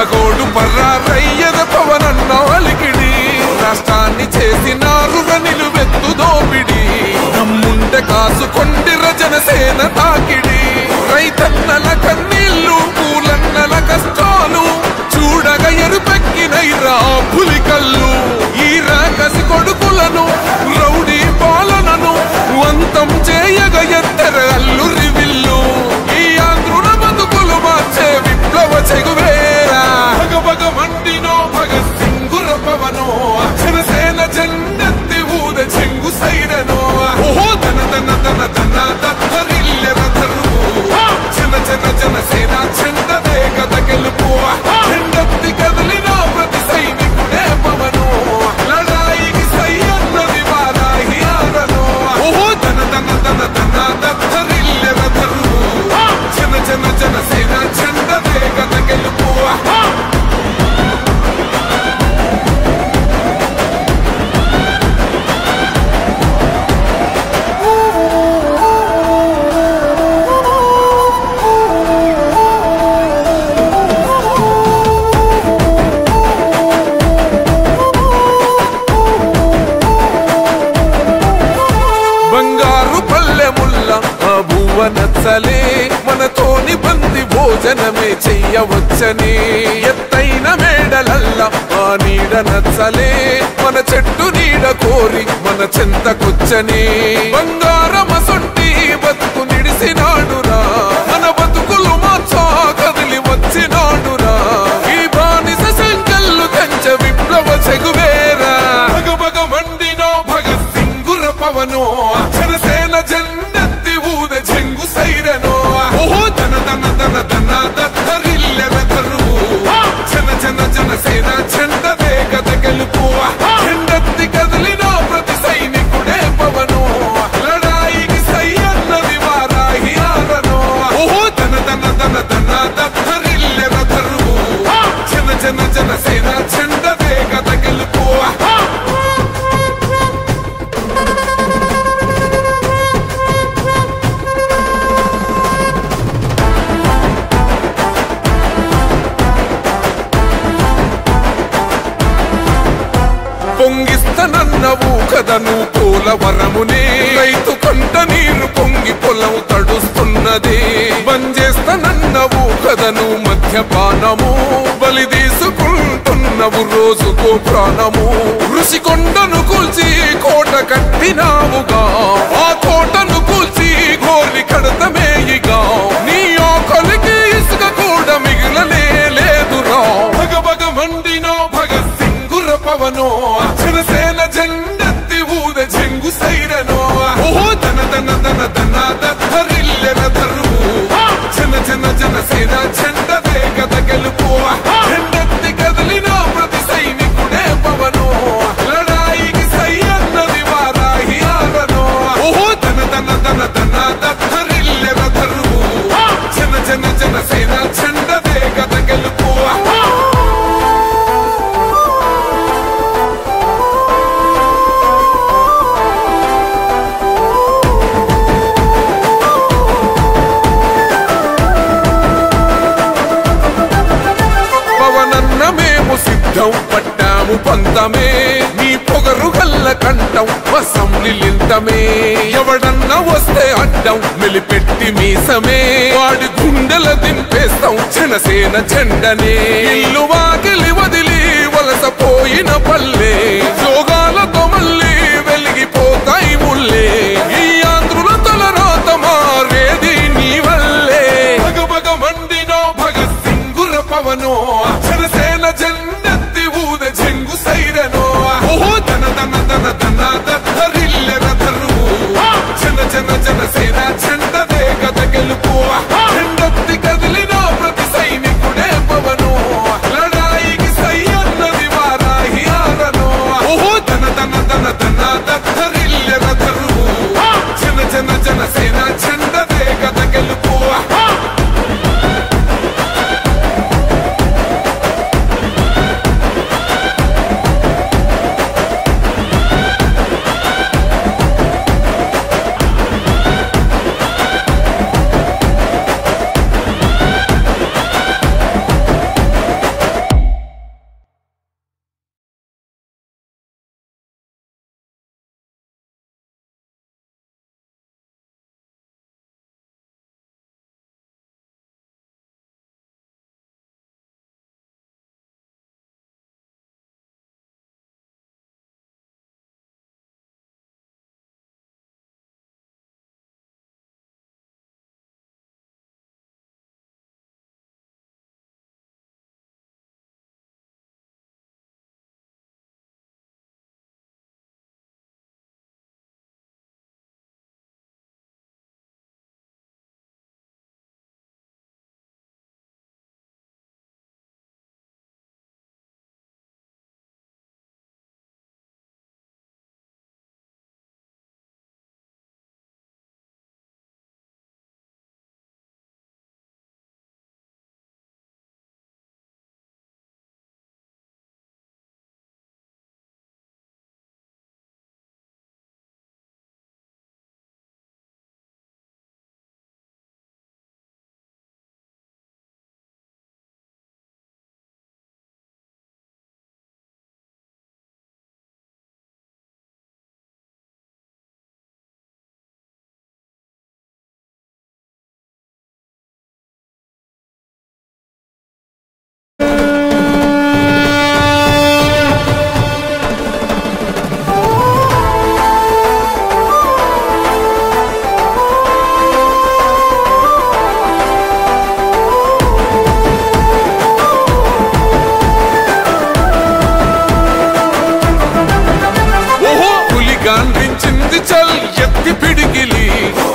పగోడు పర్రారయ్యద పవనన్న అలికిడి రాష్ట్రాన్ని చేసినారుగా నిలువెత్తు దోపిడి నమ్ముంటే కాసుకొండిర జనసేన తాకిడి రైతన్నల కన్నీళ్లు పూలన్నల కష్టాలు చూడగ ఎరుపెక్కినైరా పులికల్లు ఈ రాకసి కొడుకులను రౌడీ పాలనను వంతం చేయగ ఎత్తర అల్లురి విల్లు ఈ ఆంధ్రుల బతుకులు మార్చే విప్లవ చెగువేరా భగ భగ మండినో భగత్ సింగుర పవనో జనసేన జెండెత్తి ఊద చెంగు సైరనో ఓహో తన తన తన తన దత్తరిల్లెర ధరువు జన జన జనసేన చెండదే కథ గెలుపు చెండెత్తి కదిలిన ప్రతి సైనికుడే పవను లడాయికి సై అన్నది వారాహి ఆరను ఓహో తన తన తన తన దత్తరిల్లెర ధరువు జన జన జనసేన చెండదే కథ గెలుపు బంగారు పల్లెముల్ల ఆ భువ నచ్చలే మనతోని బంది భోజనమే చెయ్యవచ్చని ఎత్తైన మేడలల్ల ఆ నీడ నచ్చలే మన చెట్టు నీడ కోరి మన చెంతకొచ్చని బంగారమసొంటి బతుకు నిడిసినాడురా మన బతుకులు మార్చా కదిలి వచ్చినాడురా ఈ బానిస సంకల్లు కంచ విప్లవ చెగువేరా భగ భగ మండినో భగత్ సింగుర పవనో జనసేన జెండెత్తి ఊద చెంగు సైరనో ఓహో తన తన తన తన దత్తరిల్లెర ధరువు జన జన జనసేన చెండదే గత గెలుపు చెండెత్తి కదిలిన ప్రతి సైనికుడే పవను లడాయికి సై అన్నది వారాహి ఆరనో ఓహో తన తన తన తన దత్తరిల్లెర ధరువు జన జన జనసేన చెండదే గత గెలుపు పొంగిస్తనన్నవు కదను పోలవరమునే రైతు కంట నీరు పొంగి పొలం తడుస్తున్నది బంజేస్తనన్నవు కదను మద్యపానము బలి తీసుకుంటున్నవు రోజుకో ప్రాణము ఋషి కొండను కూల్చి కోట కట్టినావుగా ఆ కోటను కూల్చి గోలి కడతమేయిగా నీ ఆకలికి ఇసుక కూడా మిగిలనే లేదురా భగ భగ మండినో భగత్ సింగుర పవనో జనసేన జెండెత్తి ఊద చెంగు సైరనో ఓహో తన తన తన తన దత్తరిల్లెర ధరువు జన జన జనసేన చెండదే గత గెలుపు చెండెత్తి కదిలిన ప్రతి సైనికుడే పవను లడాయికి సై అన్నది వారాహి ఆరనో ఓహో తన తన తన తన దత్తరిల్లెర ధరువు జన జన జనసేన చెండదే గత గెలుపు పవనన్న మేము సిద్ధం పట్టాము పంతమే నీ పొగరు గల్ల కంఠం అసెంబ్లీలింతమే ఎవడన్నా వస్తే అడ్డం మెలిపెట్టి మీసమే వాడి గుండెల దింపేస్తాం జనసేన జెండనే ఇల్లు వాకిలి వదిలి వలసపోయిన పల్లె యోగాలతో మళ్ళీ వెలిగిపోతాయి ముల్లే ఈ ఆంధ్రుల తలరాత మారేది నీ వల్లే భగ భగ మండినో భగత్ సింగుర పవనో జనసేన జెండెత్తి ఊద చెంగు సైరనో ఓహో తన తన తన తన దత్తరిల్లెర ధరువు జన జన జనసేన చెండదే గత గెలుపు చెండెత్తి కదిలిన ప్రతి సైనికుడే పవను లడాయికి సై అన్నది వారాహి ఆరనో ఓహో తన తన తన తన దత్తరిల్లెర ధరువు జన జన జనసేన చెండదే గత గెలుపు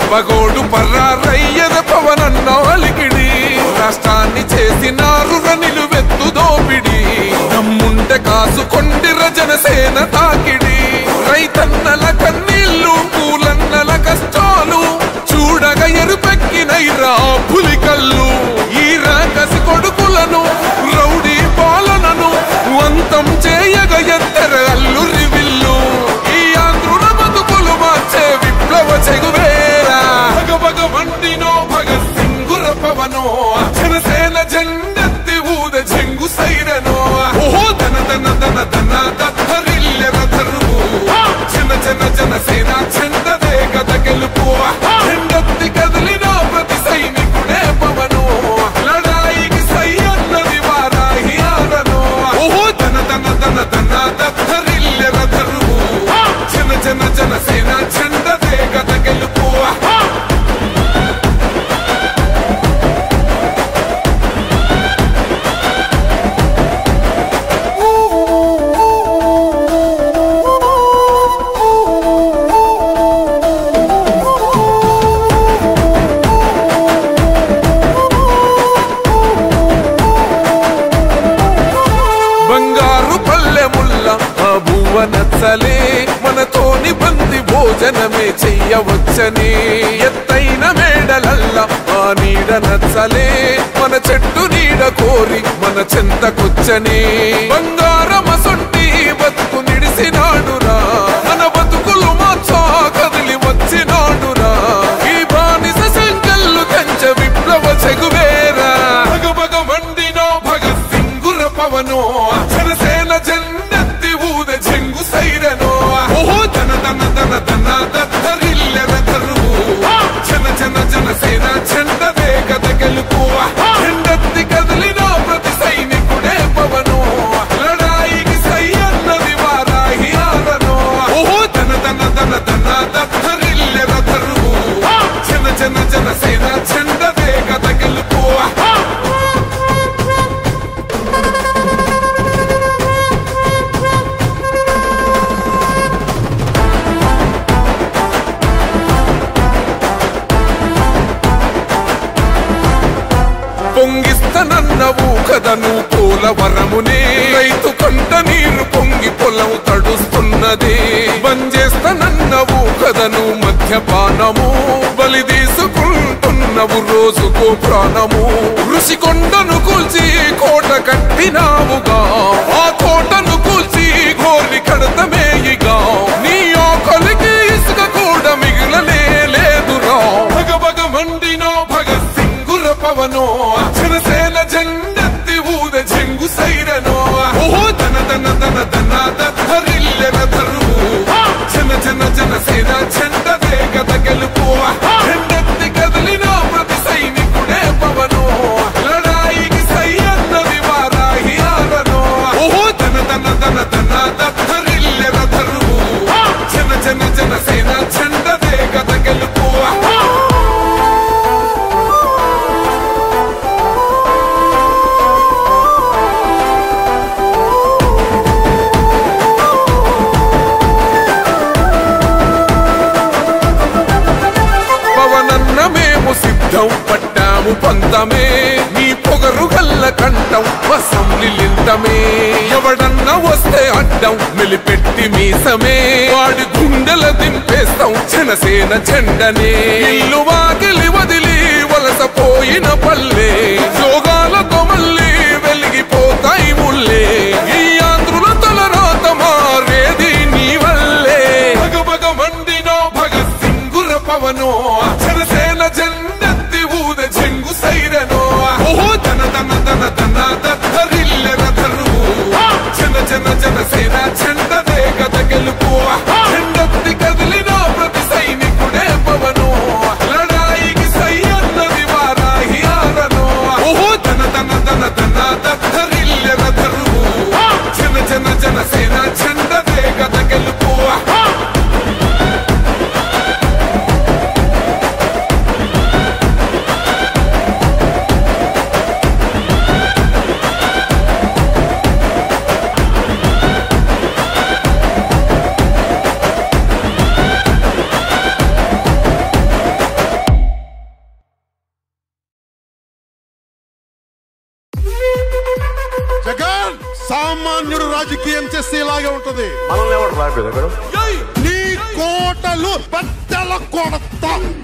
పగోడు పర్రారయ్యద పవనన్న అలికిడి రాష్ట్రాన్ని చేసినారు నిలువెత్తు దోపిడి దమ్ముంటే కాసుకొండిర జనసేన తాకిడి రైతన్నల కన్నీళ్లు పూలన్నల కష్టాలు చూడగా ఎరుపెక్కినైరా పులికల్లు ఈ రాకసి కొడుకులను రౌడీ పాలనను వంతం చేయగ ఎత్తర అల్లురి విల్లు ఈ ఆంధ్రుల బతుకులు మార్చే విప్లవ చెగువేరా భగ భగ మండినో భగత్ సింగుర పవనో జనసేన జెండెత్తి ఊద జంగు సైరనో ఓహో ధన ధన ధన ధన దత్తరిల్లెర ధరువు జన జన జనసేన చెండదే గద గెలుపు చెండెత్తి కదిలిన ప్రతి సైనికుడే పవను లడాయికి సై అన్నది వారాహి ఆడను ఓహో ధన ధన ధన ధన దత్తరిల్లెర ధరువు జన జన జనసేన చెండదే గద గెలుపు బంగారు పల్లెముల్ల ఆ బువ్వ నచ్చలే మనతోని బంది భోజనమే చెయ్యవచ్చని ఎత్తైన మేడలల్ల ఆ నీడ నచ్చలే మన చెట్టు నీడ కోరి మన చెంతకొచ్చని బంగారమసొంటి బతుకు నిడిసినాడురా మన బతుకులు మార్చా కదిలి వచ్చినాడురా ఈ బానిస సంకల్లు కంచ విప్లవ చెగువేరా భగ భగ మండినో భగత్ సింగుర పవనో జనసేన జెండెత్తి ఊద జంగు సైరనో ఓహో ధన ధన ధన ధన దత్తరిల్లెర ధరువు జన జన జనసేన చెండదే గద గెలుపు చెండెత్తి కదిలిన ప్రతి సైనికుడే పవను లడాయికి సై అన్నది వారాహి ఆడను ఓహో ధన ధన ధన ధన దత్తరిల్లెర ధరువు జన జన జనసేన చెండదే గద గెలుపు పొంగిస్తనన్నవు కదను పోలవరమునే రైతు కంట నీరు పొంగి పొలం తడుస్తున్నది బంజేస్తనన్నవు కదను మద్యపానము బలి తీసుకుంటున్నవు రోజుకో ప్రాణము ఋషి కొండను కూల్చి కోట కట్టినావుగా ఆ కోటను కూల్చి గోర్ని కడతమేయిగా నీ ఆకలికి ఇసుక కూడా మిగిలనే లేదురా భగ భగ మండినో భగత్ సింగుర పవనో జనసేన జెండెత్తి ఊద జంగు సైరనో ఓహో ధన ధన ధన ధన దత్తరిల్లెర ధరువు జన జన జనసేన చెండదే గద గెలుపు చెండెత్తి కదిలిన ప్రతి సైనికుడే పవను లడాయికి సై అన్నది వారాహి ఆడను ఓహో ధన ధన ధన ధన దత్తరిల్లెర ధరువు జన జన జనసేన చెండదే గద గెలుపు పవనన్న మేము సిద్ధం పట్టాము పంతమే నీ పొగరు గల్ల కంఠం వసంలిలింతమే ఎవడన్నా వస్తే అడ్డం మెలిపెట్టి మీసమే వాడి గుండెల దింపేస్తాం జనసేన జెండనే ఇల్లు వాకిలి వదిలి వలసపోయిన పల్లె యోగాలతో మళ్ళీ వెలిగిపోతాయి ముల్లే ఈ ఆంధ్రుల తలరాత మారేది నీ వల్లే భగ భగ మండినో భగత్ సింగుర పవనో జనసేన జెండెత్తి ఊద జంగు సైరనో ఓహో ధన ధన ధన ధన దత్తరిల్లెర ధరువు జన జన జనసేన చెండదే గద గెలుపు చెండెత్తి కదిలిన ప్రతి సైనికుడే పవను లడాయికి సై అన్నది వారాహి ఆడను ఓహో ధన ధన ధన ధన దత్తరిల్లెర ధరువు జన జన జనసేన చెండదే గద గెలుపు సామాన్యుడు రాజకీయం చేస్తే ఇలాగే ఉంటది మనల్ని ఎవరు రాలేదు అక్కడ నీ కోటలు బద్దల కొడత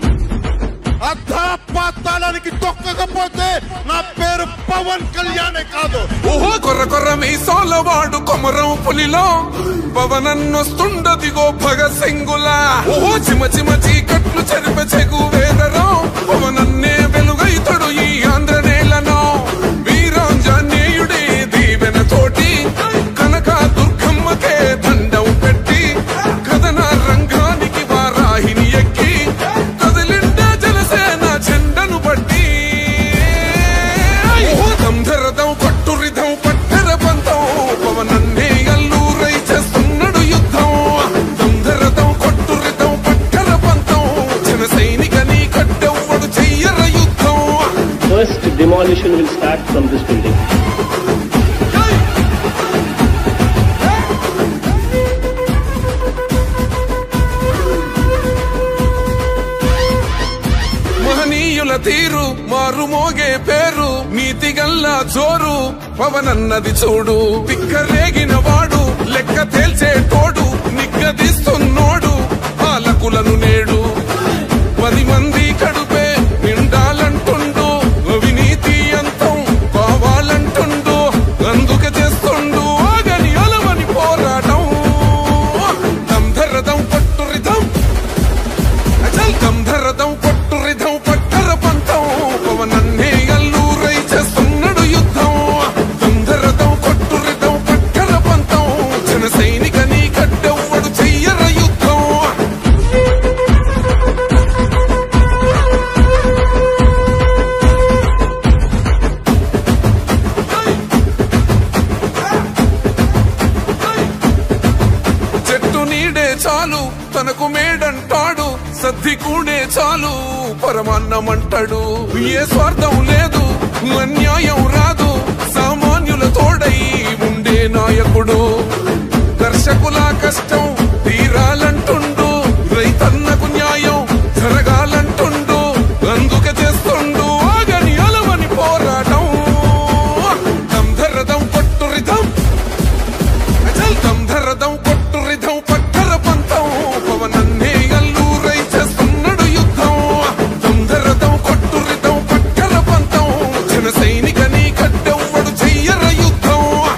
అధాపాతాళానికి తొక్కకపోతే నా పేరు పవన్ కళ్యాణే కాదు ఓహో కొర్ర కొర్ర మీసాల వాడు కొమరం పులిలో పవనన్నొస్తుండదిగో భగత్ సింగులా ఓహో చిమ చిమ చీకట్లు చెరిప చెగు వేదరో పవనన్నే వెలుగైతడు ఈ ఆంధ్ర నేలను వీరాంజనేయుడే దీవెన తోటి కనక దుర్గమ్మకే దండం పెట్టి కథన రంగానికి వారాహిని ఎక్కి కదిలిండా జనసేన జెండను బట్టి దంధరదం కొట్టురిదం పట్టర పంతం పవనన్నే అల్లూరై చేస్తున్నాడు యుద్ధం దంధరదం కొట్టురిదం పట్టర పంతం జన సైనిక నీ కట్టెవ్వడు చెయ్యర యుద్ధం First demolition will start from this building. మహనీయుల తీరు మారు మోగే పేరు నీతి గల్లా జోరు పవనన్నది చూడు పిక్కరేగిన వాడు లెక్క తేల్చే తోడు నిగ్గదీస్తున్నోడు పాలకులను నేడు పది మంది కడుపే నిండాలంటుండు అవినీతి అంతం కావాలంటుండు అందుకే చేస్తుండు ఆగని అలవని పోరాటం దంధరదం పట్టురిదం అచల్ దంధరదం పట్టురిదం పట్టర పంతం పవనన్నే అల్లూరై చేస్తున్నాడు యుద్ధం దంధరదం కొట్టురిదం పట్టర పంతం జన సైనిక నీ కట్టెవ్వడు చెయ్యర యుద్ధం చెట్టు నీడే చాలు తనకు మేడంటాడు సద్ది కూడే చాలు పరమాన్నమంటాడు ఏ స్వార్థం లేదు అన్యాయం రాదు సామాన్యుల తోడై ఉండే నాయకుడు దర్శకుల కష్టం తీరాలంటుండు రైతన్నకు న్యాయం జరగాలంటుండు అందుకే చేస్తుండు ఆగని అలవని పోరాటం దంధరదం కొట్టురిదం అచల్ దంధరదం కొట్టురిదం పట్టర పంతం పవనన్నే అల్లూరై చేస్తున్నాడు యుద్ధం దంధరదం కొట్టురిదం పట్టర పంతం జన సైనిక నీ కట్టెవ్వడు చెయ్యర యుద్ధం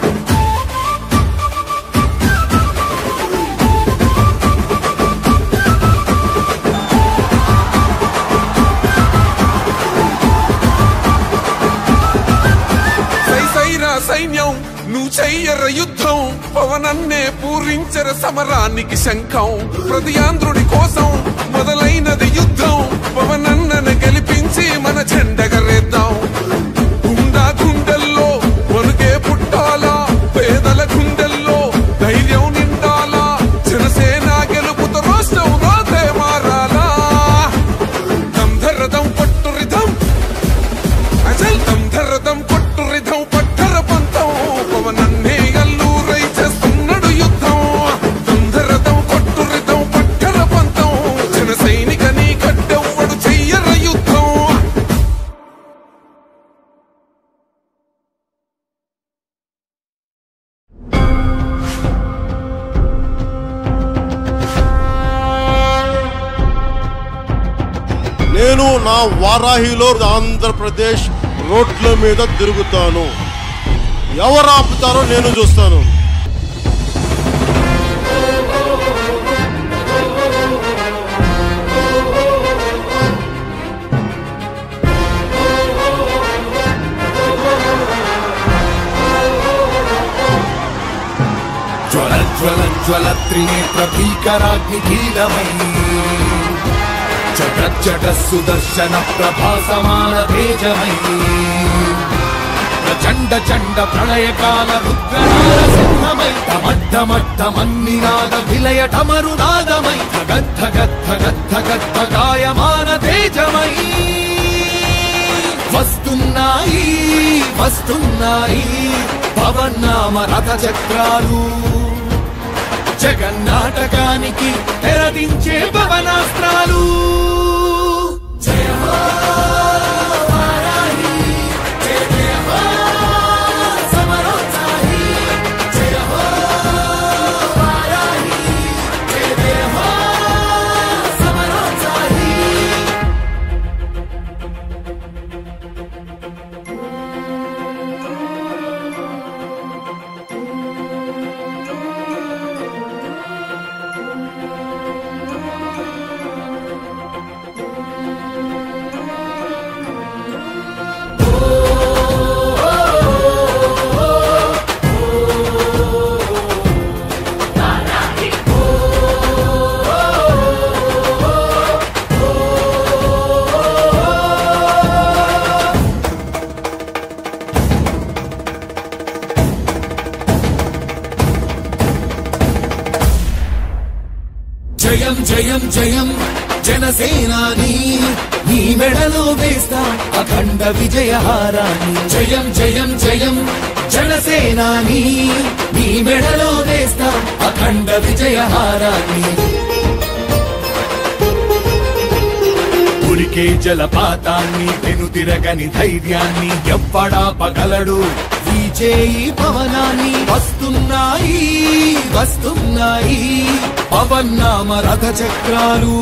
సై సైరా సైన్యం నువ్వు చెయ్యర యుద్ధం పవనన్నే పూరించర సమరానికి శంఖం ప్రతి ఆంధ్రుడి కోసం మొదలైనది యుద్ధం పవనన్నను గెలిపించి మన జెండగరేద్దాం గుండా గుండెల్లో వణుకే పుట్టాలా పేదల గుండెల్లో ధైర్యం నిండాలా జనసేన గెలుపుతో రాష్ట్రం రాతే మారాలా దంధరదం పట్టురిదం అచల్ దంధరదం కొట్టురిదం పట్టర పంతం పవనన్నే అల్లూరై చేస్తున్నాడు యుద్ధం దంధరదం కొట్టురిదం పట్టర పంతం జన సైనిక నీ కట్టెవ్వడు చెయ్యర యుద్ధం నేను నా వారాహిలో ఆంధ్రప్రదేశ్ రోడ్ల మీద తిరుగుతాను ఎవరు ఆపుతారో నేను చూస్తాను జ్వల జ్వల జ్వల త్రినేత్ర భీకరాగ్ని కీలమై చట చట సుదర్శన ప్రభా సమాన తేజమై ప్రచండ చండ ప్రళయకాల రుద్రనాద సింహమై టమడ్డమడ్డమన్నినాద విలయ టమరునాదమై గద్ధ గద్ధ గద్ధ గద్ధ గాయమాన తేజమై వస్తున్నాయి వస్తున్నాయి పవన్నామ రథ చక్రాలు జగన్నాటకానికి తెరదించే పవనాస్త్రాలు జయ హో వారాహి, జయ జయ హో సమరోత్సాహి, జయం జయం జయం జనసేనాని నీ మెడలో వేస్తా అఖండ విజయహారాన్ని జయం జయం జయం జనసేనాని నీ మెడలో వేస్తా అఖండ విజయహారాన్ని ఉరికే జలపాతాన్ని వెనుతిరగని ధైర్యాన్ని ఎవ్వడాపగలడు ఈ చేయి పవనాన్ని వస్తున్నాయి వస్తున్నాయి పవన్నామ రథ చక్రాలు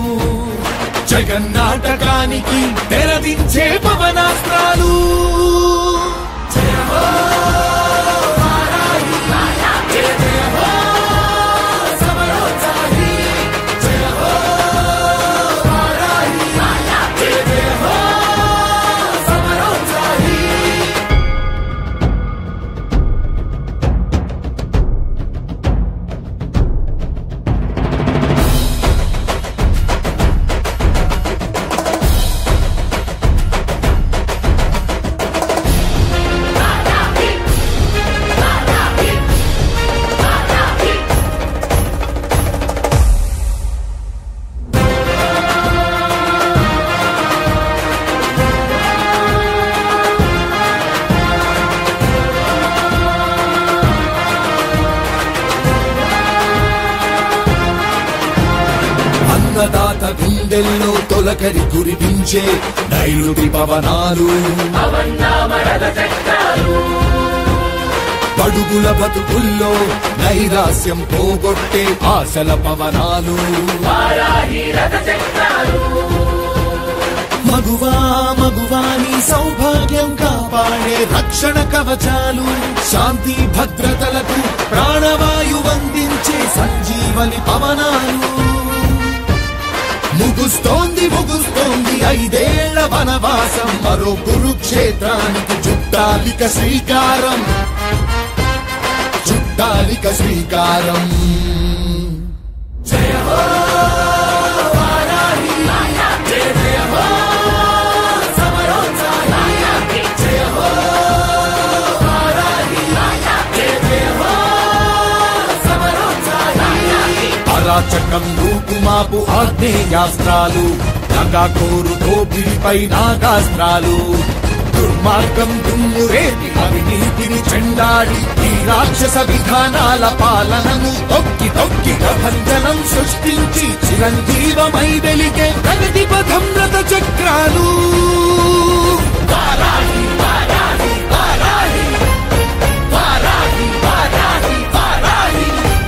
జగన్నాటకానికి తెరదించే పవనాస్త్రాలు జయ హో వారాహి, జయ జయ హో సమరోత్సాహి, జయ హో వారాహి, జయ జయ హో సమరోత్సాహి. అన్నదాత గుండెల్లో తొలకరి కురిపించే నైరుతి పవనాలు పడుగుల బతుకుల్లో నైరాస్యం పోగొట్టే ఆశల పవనాలు మగువా మగువాని సౌభాగ్యం కాపాడే రక్షణ కవచాలు శాంతి భద్రతలకు ప్రాణవాయువందించే సంజీవని పవనాలు ముగుస్తోంది ముగుస్తోంది ఐదేళ్ల వనవాసం మరో కురుక్షేత్రానికి చుట్టాలిక శ్రీకారం చుట్టాలిక శ్రీకారం జయ హో వారాహి, జయ జయ హో సమరోత్సాహి, జయ హో వారాహి, జయ జయ హో సమరోత్సాహి. అరాచకం రూపుమాపు ఆగ్నేయాస్త్రాలు నగాకోరు దోపిడిపై నాగాస్త్రాలు దుర్మార్గం దుమ్ము రేపి అవినీతిని చెండాడి ఈ రాక్షస విధానాల పాలనను తొక్కి తొక్కి ప్రభంజనం సృష్టించి చిరంజీవమై వెలిగే ప్రగతి పథం రథ చక్రాలు వారాహి, వారాహి, వారాహి. వారాహి, వారాహి, వారాహి.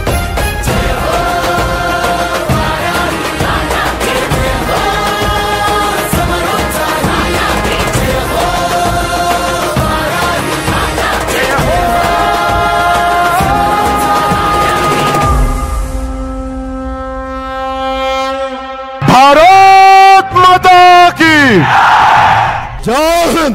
भारत माता की जय हिंद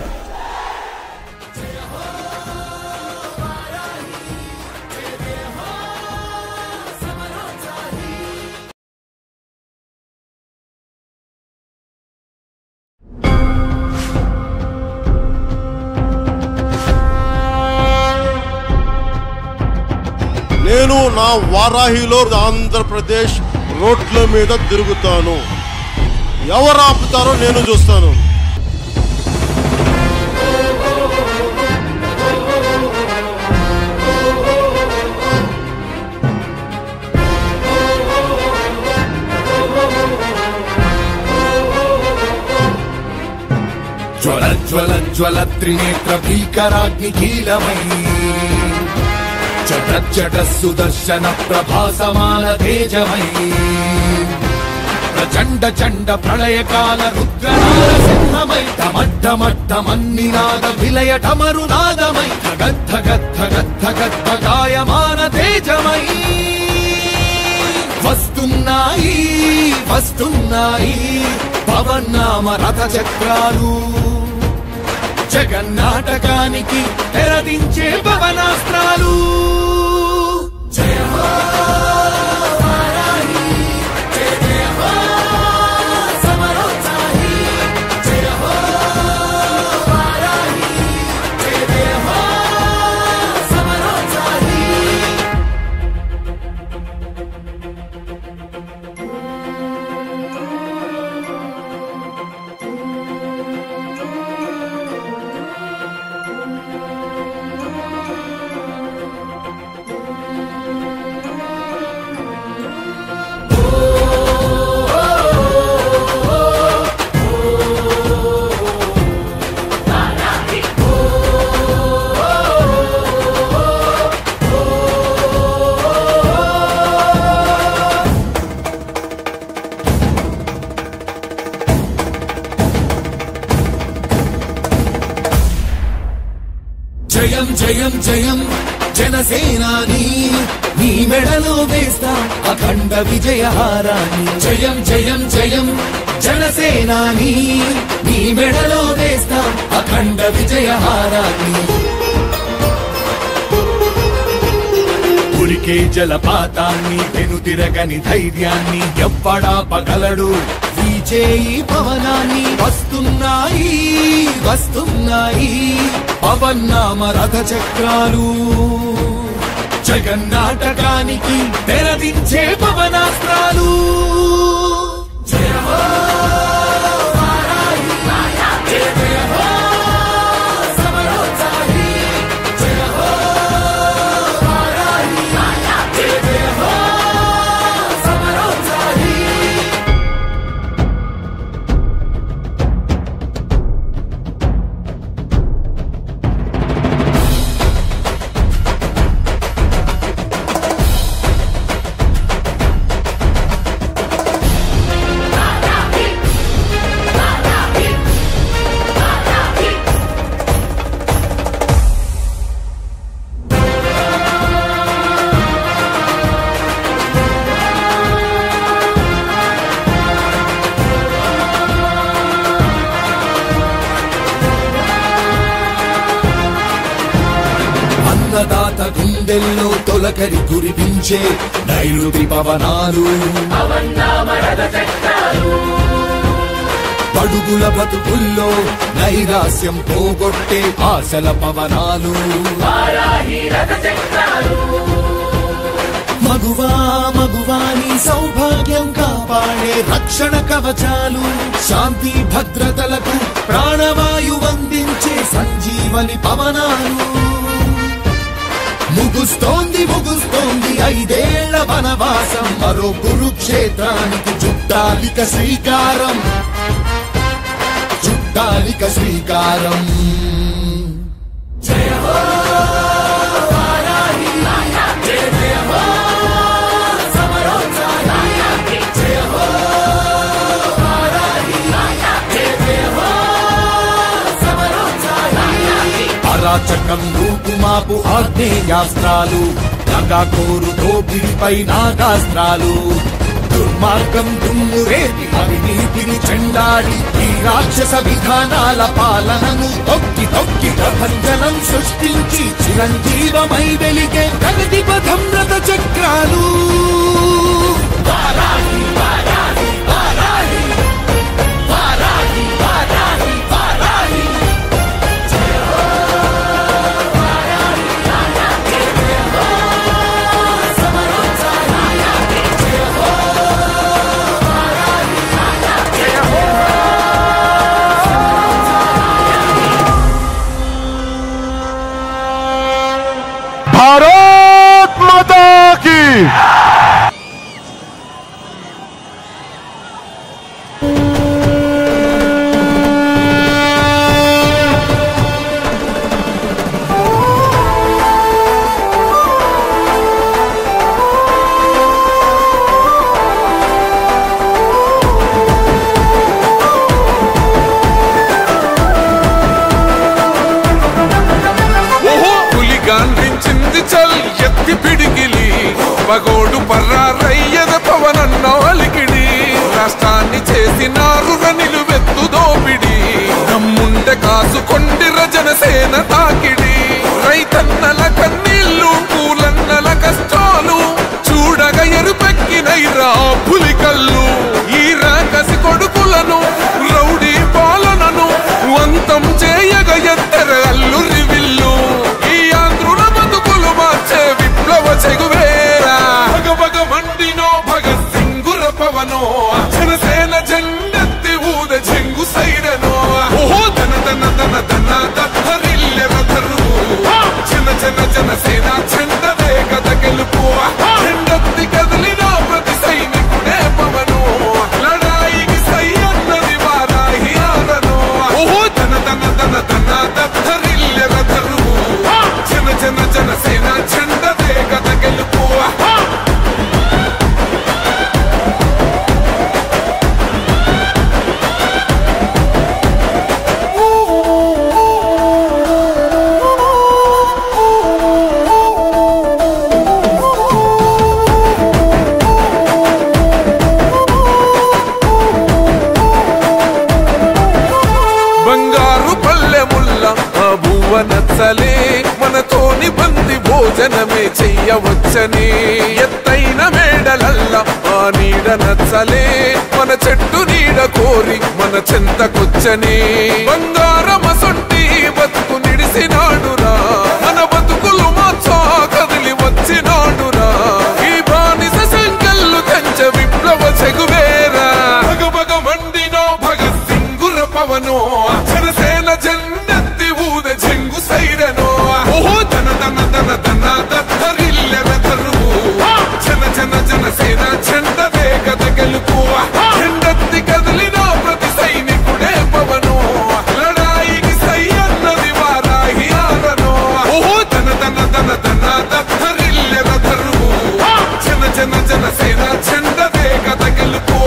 నేను నా వారాహిలో ఆంధ్రప్రదేశ్ రోడ్ల మీద తిరుగుతాను ఎవరు ఆపుతారో నేను చూస్తాను జ్వల జ్వల జ్వల త్రినేత్ర భీకరాగ్ని కీలమై చట చట సుదర్శన ప్రభాసమాన తేజమై ప్రచండ చండ ప్రళయకాల రుద్రనాద సింహమై టమడ్డమడ్డమన్నినాద విలయ టమరునాదమై గద్ధ గద్ధ గద్ధ గద్ధ గాయమాన తేజమై వస్తున్నాయి వస్తున్నాయి పవన్నామ రథ చక్రాలు జగన్నాటకానికి తెరదించే పవనాస్త్రాలు జయ హో వారాహి, జయ జయ హో సమరోత్సాహి, జయ హో వారాహి, జయ జయ హో సమరోత్సాహి. జయం జయం జయం జనసేనాని నీ మెడలో వేస్తా అఖండ విజయహారాన్ని జయం జయం జయం జనసేనాని నీ మెడలో వేస్తా అఖండ విజయహారాన్ని ఉరికే జలపాతాన్ని వెనుతిరగని ధైర్యాన్ని ఎవ్వడా పగలడు వీచేయి పవనాన్ని వస్తున్నాయి వస్తున్నాయి పవన్నామ రథ చక్రాలు జగన్నాటకానికి తెరదించే పవనాస్త్రాలు జయ హో వారాహి, జయ జయ హో సమరోత్సాహి, జయ హో వారాహి, జయ జయ హో సమరోత్సాహి. అన్నదాత గుండెల్లో తొలకరి కురిపించే నైరుతి పవనాలు పడుగుల బతుకుల్లో నైరాస్యం పోగొట్టే ఆశల పవనాలు మగువా మగువాని సౌభాగ్యం కాపాడే రక్షణ కవచాలు శాంతి భద్రతలకు ప్రాణవాయువందించే సంజీవని పవనాలు ముగుస్తోంది ముగుస్తోంది ఐదేళ్ల వనవాసం మరో కురుక్షేత్రానికి చుట్టాలిక శ్రీకారం చుట్టాలిక శ్రీకారం జయ హో వారాహి, జయ జయ హో సమరోత్సాహి, జయ హో వారాహి, జయ జయ హో సమరోత్సాహి. అరాచకం రూపుమాపు ఆగ్నేయాస్త్రాలు నగాకోరు దోపిడిపై నాగాస్త్రాలు దుర్మార్గం దుమ్ము రేపి అవినీతిని చెండాడి ఈ రాక్షస విధానాల పాలనను తొక్కి తొక్కి ప్రభంజనం సృష్టించి చిరంజీవమై వెలిగే ప్రగతి పథం రథ చక్రాలు వారాహి, వారాహి, వారాహి. వారాహి, వారాహి, వారాహి. भारत माता की ఓహో పులి గాంధించింది చల్ ఎత్తి పిడిగిలి పగోడు పర్రారయ్యద పవనన్న అలికిడి రాష్ట్రాన్ని చేసినారు నిలువెత్తు దోపిడి నమ్ముండె కాసుకొండిర జనసేన తాకిడి రైతన్నల కన్నీళ్లు పూలన్నల కష్టాలు చూడగ ఎరుపెక్కినైరా పులి కళ్ళు ఈ రాకసి కొడుకులను రౌడీ పాలనను అంతం చేయగ ఎత్తర అల్లురి విల్లు ఈ ఆంధ్రుల బతుకులు మార్చే విప్లవ చెగువేరా భగ భగ మండినో భగత్ సింగుర పవనో జనసేన జెండెత్తి ఊద చెంగు సైరనో ఓహో దన దన దన దన దత్తరిల్లె రథరు నచ్చలే మనతోని బంది భోజనమే చెయ్యవచ్చని ఎత్తైన మేడలల్ల ఆ నీడ నచ్చలే మన చెట్టు నీడ కోరి మన చెంతకొచ్చని బంగారమసొంటి బతుకు నిడిసినాడురా మన బతుకులు మార్చా కదిలి వచ్చినాడురా ఈ బానిస సంకల్లు కంచ విప్లవ చెగువేరా భగ భగ మండినో భగత్ సింగుర పవనో జనసేన జన్నెత్తి ఊద చెంగు సైరనో ఓహో తన తన తన తన దత్తరిల్లెర తరువు జన జన జనసేన చెండ వేగత గెలుపు చెండెత్తి కదిలిన ప్రతి సైనికుడే పవనో లడాయికి సై అన్నది వారాహి ఆరనో ఓహో తన తన తన తన దత్తరిల్లెర తరువు జన జన జనసేన చెండ వేగత గెలుపు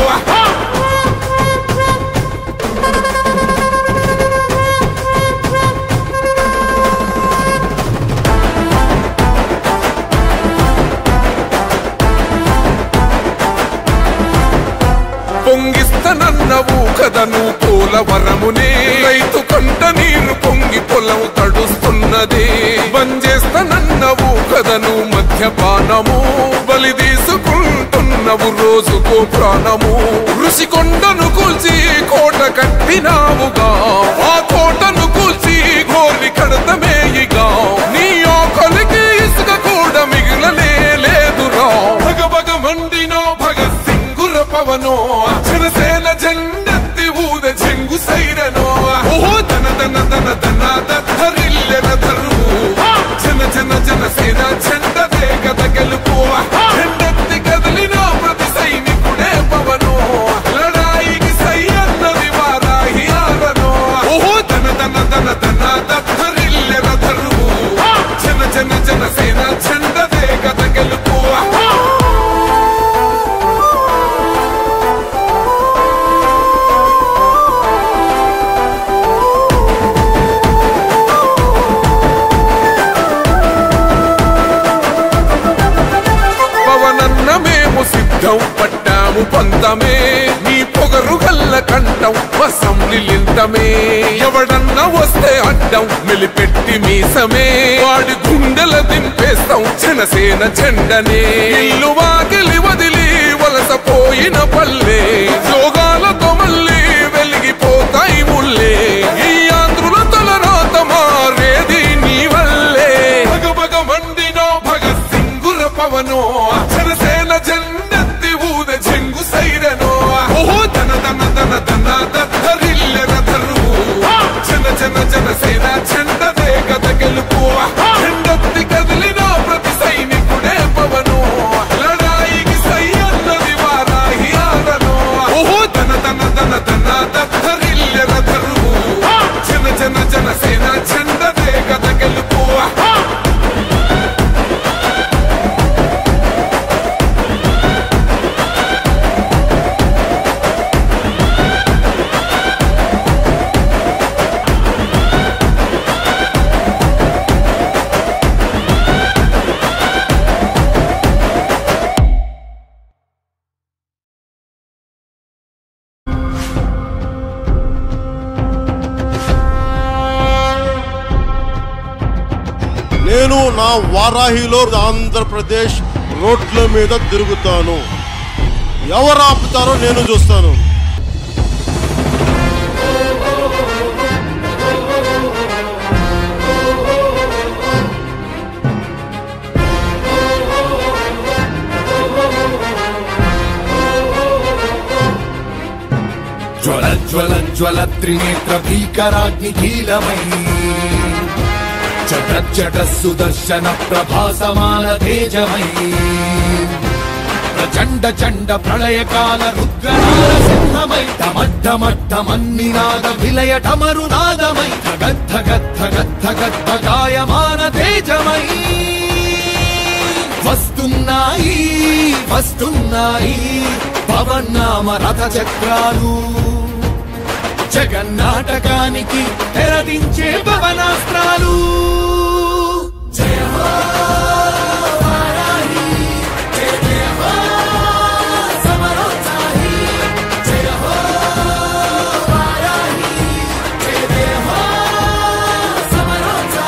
పొంగిస్తనన్నవు కదను పోలవరమునే రైతు కంట నీరు పొంగి పొలం తడుస్తున్నది బంజేస్తనన్నవు కదను మధ్యపానము బలి తీసుకుంటున్నవు రోజుకో ప్రాణము ఋషి కొండను కూల్చి కోట కట్టినావుగా ఆ కోటను కూల్చి గోలి కడతమేయిగా నీ ఆకలికి ఇసుక కూడా మిగిలనే లేదురా భగ భగ మండినో భగత్ సింగుర పవనో జనసేన జెండెత్తి ఊద చెంగు సైరనో ఓహో తన తన తన తన దత్తరిల్లెన తరువు జన జన జనసేన చెండ వేగత గెలుపు చెండెత్తి కదిలిన ప్రతి సైనికుడే పవనో లడాయికి సై అన్నది వారాహి ఆరనో ఓహో తన తన తన తన దత్తరిల్లెన తరువు జన జన జనసేన చెండ వేగత గెలుపు పవనన్న మేము సిద్ధం పట్టాము పంతమే నీ పొగరు గల్ల కంఠం అసెంబ్లీలింతమే ఎవడన్నా వస్తే అడ్డం మెలిపెట్టి మీసమే వాడి గుండెల దింపేస్తాం జనసేన చెండనే ఇల్లు వాకిలి వదిలి వలసపోయిన పల్లె యోగాలతో మళ్ళీ వెలిగిపోతాయి ముల్లే ఈ ఆంధ్రుల తలరాత మారేది నీ వల్లే భగ భగ మండినో భగత్ సింగుర పవనో జనసేన జెండెత్తి ఊద చెంగు సైరనో ఓహో తన తన తన తన దత్తరిల్లెర తరువు జన జన జనసేన చెండ వేగత గెలుపు చెండెత్తి కదిలిన ప్రతి సైనికుడే పవనో లడాయికి సై అన్నది వారాహి ఆరనో ఓహో తన తన తన తన దత్తరిల్లెర తరువు జన జన జనసేన చెండ వేగత గెలుపు నేను నా వారాహిలో ఆంధ్రప్రదేశ్ రోడ్ల మీద తిరుగుతాను ఎవరు ఆపుతారో నేను చూస్తాను జ్వల జ్వల జ్వల త్రినేత్ర భీకరాగ్ని కీలమై చట చట సుదర్శన ప్రభాసమాన తేజమై ప్రచండ చండ ప్రళయకాల రుద్రనాద సింహమై డమడ్డమడ్డమన్నినాద విలయ డమరునాదమై గద్ధ గద్ధ గద్ధ గద్ధ గాయమాన తేజమై వస్తున్నాయి వస్తున్నాయి పవన్నామ రథ చక్రాలు జగన్నాటకానికి తెరదించే పవనాస్త్రాలు జయ హో వారాహి, జయ జయ హో సమరోత్సాహి, జయ హో వారాహి, జయ జయ హో సమరోత్సాహి.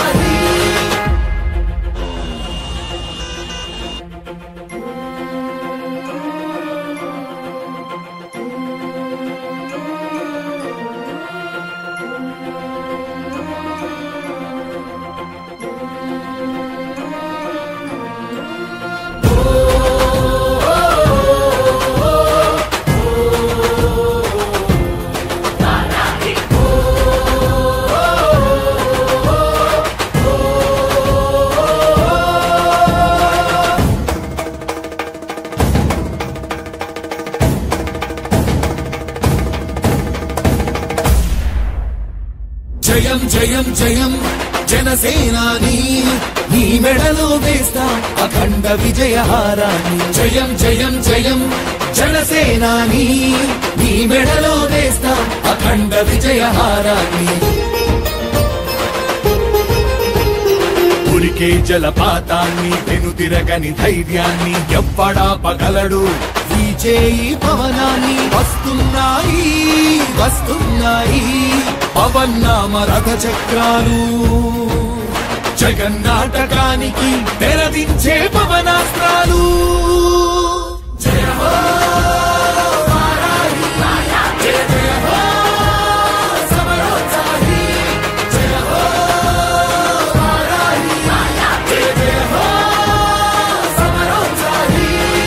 జయం జయం జయం జనసేనాని నీ మెడలో వేస్తా అఖండ విజయహారాన్ని జయం జయం జయం జనసేనాని నీ మెడలో వేస్తా అఖండ విజయహారాన్ని ఉరికే జలపాతాన్ని వెనుతిరగని ధైర్యాన్ని ఎవ్వడాపగలడు ఈ చేయి పవనాన్ని వస్తున్నాయి వస్తున్నాయి పవన్నామ రథ చక్రాలు జగన్నాటకానికి తెరదించే పవనాస్త్రాలు జయ హో వారాహి, జయ జయ హో సమరోత్సాహి, జయ హో వారాహి, జయ జయ హో సమరోత్సాహి.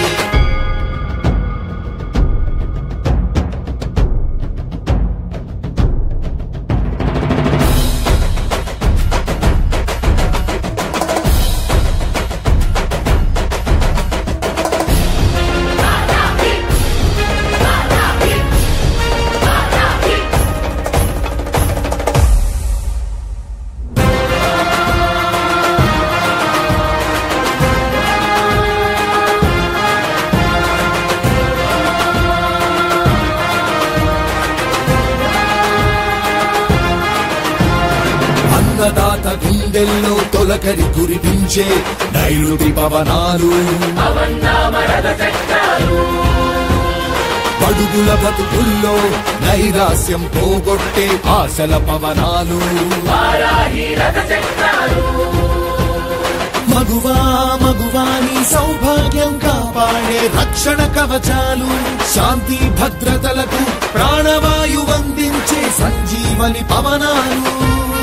అన్నదాత గుండెల్లో తొలకరి కురిపించే నైరుతి పవనాలు పడుగుల బతుకుల్లో నైరాస్యం పోగొట్టే ఆశల పవనాలు మగువా మగువాని సౌభాగ్యం కాపాడే రక్షణ కవచాలు శాంతి భద్రతలకు ప్రాణవాయు అందించే సంజీవని పవనాలు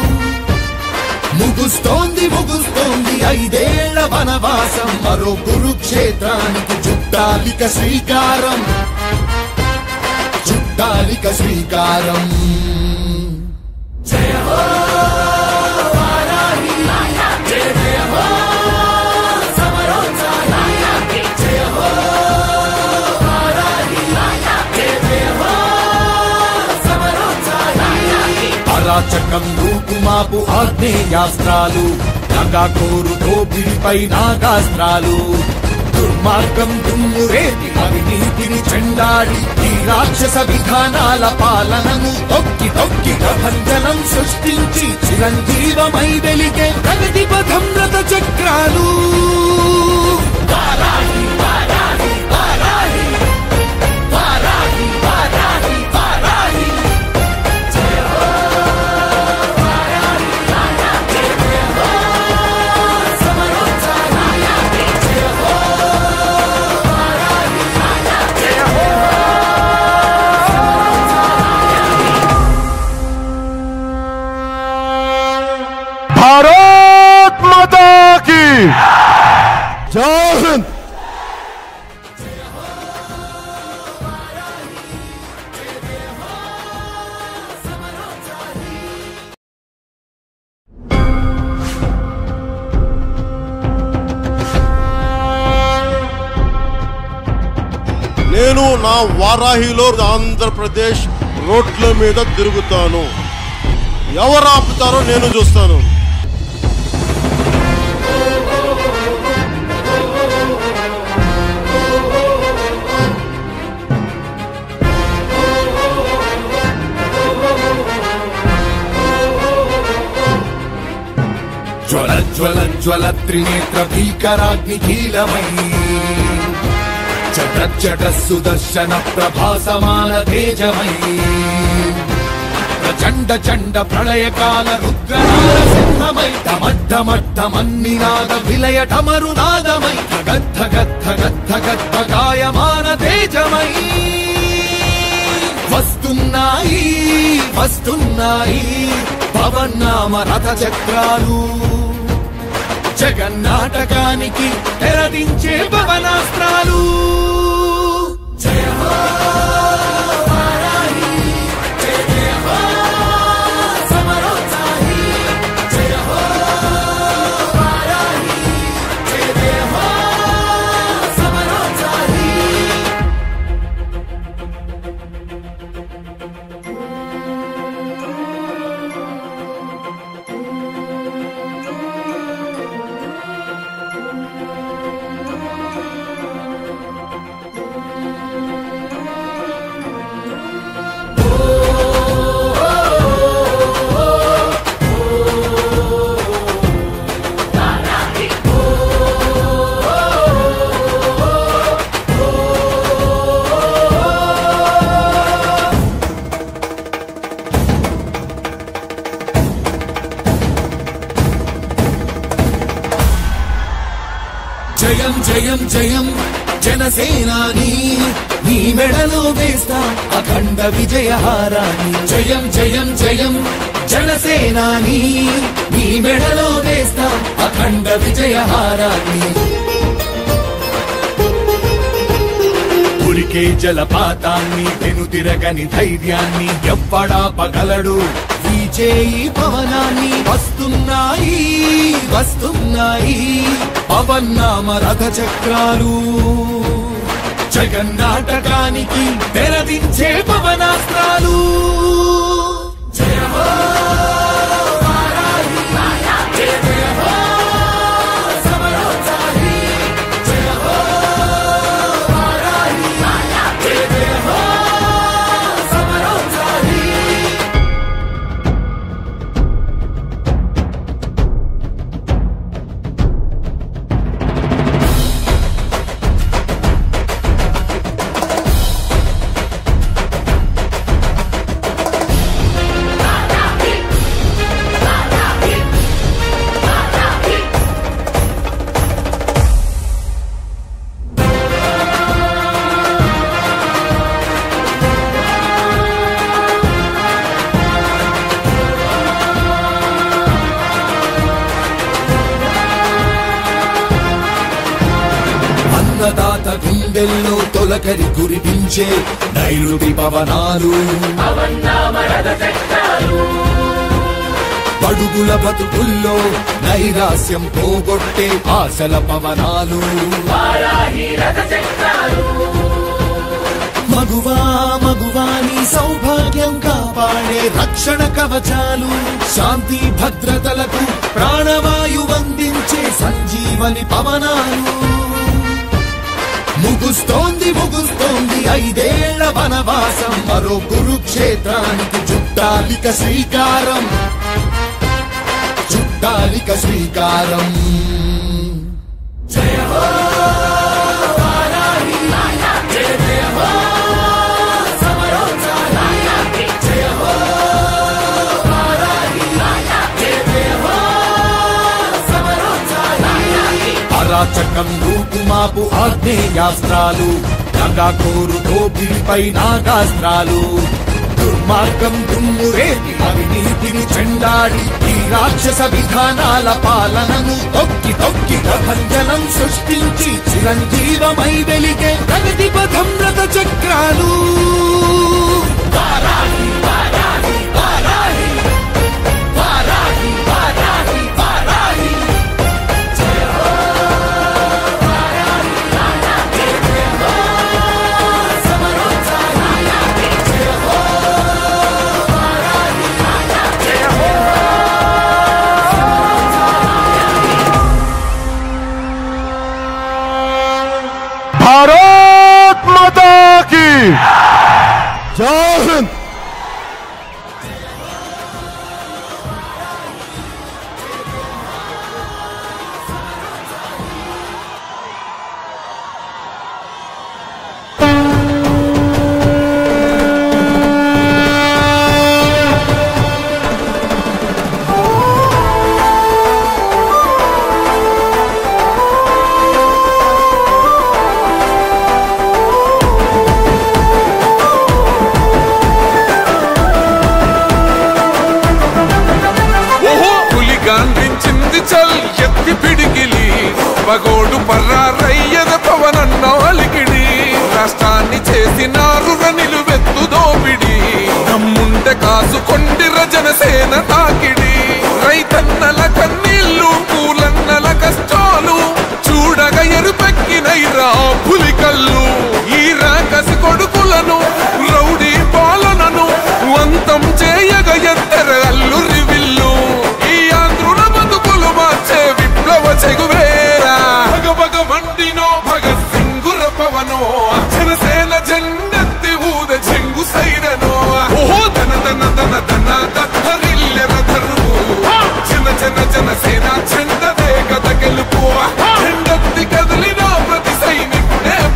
ముగుస్తోంది ముగుస్తోంది ఐదేళ్ల వనవాసం మరో కురుక్షేత్రానికి చుట్టాలిక శ్రీకారం చుట్టాలిక శ్రీకారం జయ హో వారాహి, జయ జయ హో సమరోత్సాహి, జయ హో వారాహి, జయ జయ హో సమరోత్సాహి. అరాచకం రూపుమాపు ఆగ్నేయాస్త్రాలు నగాకోరు దోపిడిపై నాగాస్త్రాలు దుర్మార్గం దుమ్ము రేపి అవినీతిని చెండాడి ఈ రాక్షస విధానాల పాలనను తొక్కి తొక్కి ప్రభంజనం సృష్టించి చిరంజీవమై వెలిగే ప్రగతి పథం రథ చక్రాలు వారాహి, వారాహి, వారాహి. వారాహి, వారాహి, వారాహి. भारत माता की जय हिंद నేను నా వారాహిలో ఆంధ్రప్రదేశ్ రోడ్ల మీద తిరుగుతాను ఎవరు ఆపుతారో నేను చూస్తాను జ్వల జ్వల జ్వల త్రినేత్ర భీకరాగ్ని కీలమై చట చట సుదర్శన ప్రభాసమాన తేజమై ప్రచండ చండ ప్రళయకాల రుద్రనాద సింహమై డమడ్డమడ్డమన్నినాద విలయ డమరునాదమై గద్ధ గద్ధ గద్ధ గద్ధ గాయమాన తేజమై వస్తున్నాయి వస్తున్నాయి పవన్నామ రథ చక్రాలు జగన్నాటకానికి తెరదించే పవనాస్త్రాలు జయ హో వారాహి, జయ జయ హో సమరోత్సాహి, జయ హో వారాహి, జయ జయ హో సమరోత్సాహి. జయం జయం జయం జనసేనాని నీ మెడలో వేస్తా అఖండ విజయహారాన్ని జయం జయం జయం జనసేనాని నీ మెడలో వేస్తా అఖండ విజయహారాన్ని ఉరికే జలపాతాన్ని వెనుతిరగని ధైర్యాన్ని ఎవ్వడా పగలడు విజయీ పవనాన్ని వస్తున్నాయి వస్తున్నాయి పవన్నామ రథ చక్రాలు జగన్నాటకానికి తెరదించే పవనాస్త్రాలు జయ హో వారాహి, జయ జయ హో సమరోత్సాహి, జయ హో వారాహి, జయ జయ హో సమరోత్సాహి. అన్నదాత గుండెల్లో తొలకరి కురిపించే నైరుతి పవనాలు పడుగుల బతుకుల్లో నైరాస్యం పోగొట్టే ఆశల పవనాలు మగువా మగువాని సౌభాగ్యం కాపాడే రక్షణ కవచాలు శాంతి భద్రతలకు ప్రాణవాయు అందించే సంజీవని పవనాలు ముగుస్తోంది ముగుస్తోంది ఐదేళ్ల వనవాసం మరో కురుక్షేత్రానికి చుట్టాలిక శ్రీకారం చుట్టాలిక శ్రీకారం జయ హో వారాహి, జయ జయ హో సమరోత్సాహి, జయ హో వారాహి, జయ జయ హో సమరోత్సాహి. అరాచకం రూపుమాపు ఆగ్నేయాస్త్రాలు నగాకోరు దోపిడిపై నాగాస్త్రాలు దుర్మార్గం దుమ్ము రేపి అవినీతిని చెండాడి ఈ రాక్షస విధానాల పాలనను తొక్కి తొక్కి ప్రభంజనం సృష్టించి చిరంజీవమై వెలిగే ప్రగతి పథం రథ చక్రాలు వారాహి, వారాహి, వారాహి. వారాహి, వారాహి, వారాహి. भारत माता की जय हिंद ఓహో పులి గాంధించింది చల్ ఎత్తి పిడికిలి పగోడు పర్రారయ్యద పవనన్న అలికిడి రాష్ట్రాన్ని చేసినారు నిలువెత్తు దోపిడి దమ్ముంటే కాసుకొండి రజనసేన తాకిడి రైతన్నల కన్నీళ్లు పూలన్నల కష్టాలు చూడగా ఎరుపెక్కినైరా పులి కళ్ళు ఈ రాకసి కొడుకులను రౌడీ పాలనను వంతం చేయగ ఎత్తర అల్లురి విల్లు ఈ ఆంధ్రుల బతుకులు మార్చే విప్లవ చెగువేరా భగ భగ మండినో భగత్ సింగుర పవనో జనసేన జెండెత్తి ఊద చెంగు సైరనో ఓహో దన దన దన దన దత్తరిల్లెర ధరువు జన జన జనసేన చెండదే కథ గెలుపు జెండెత్తి కదిలిన ప్రతి సైనికుడే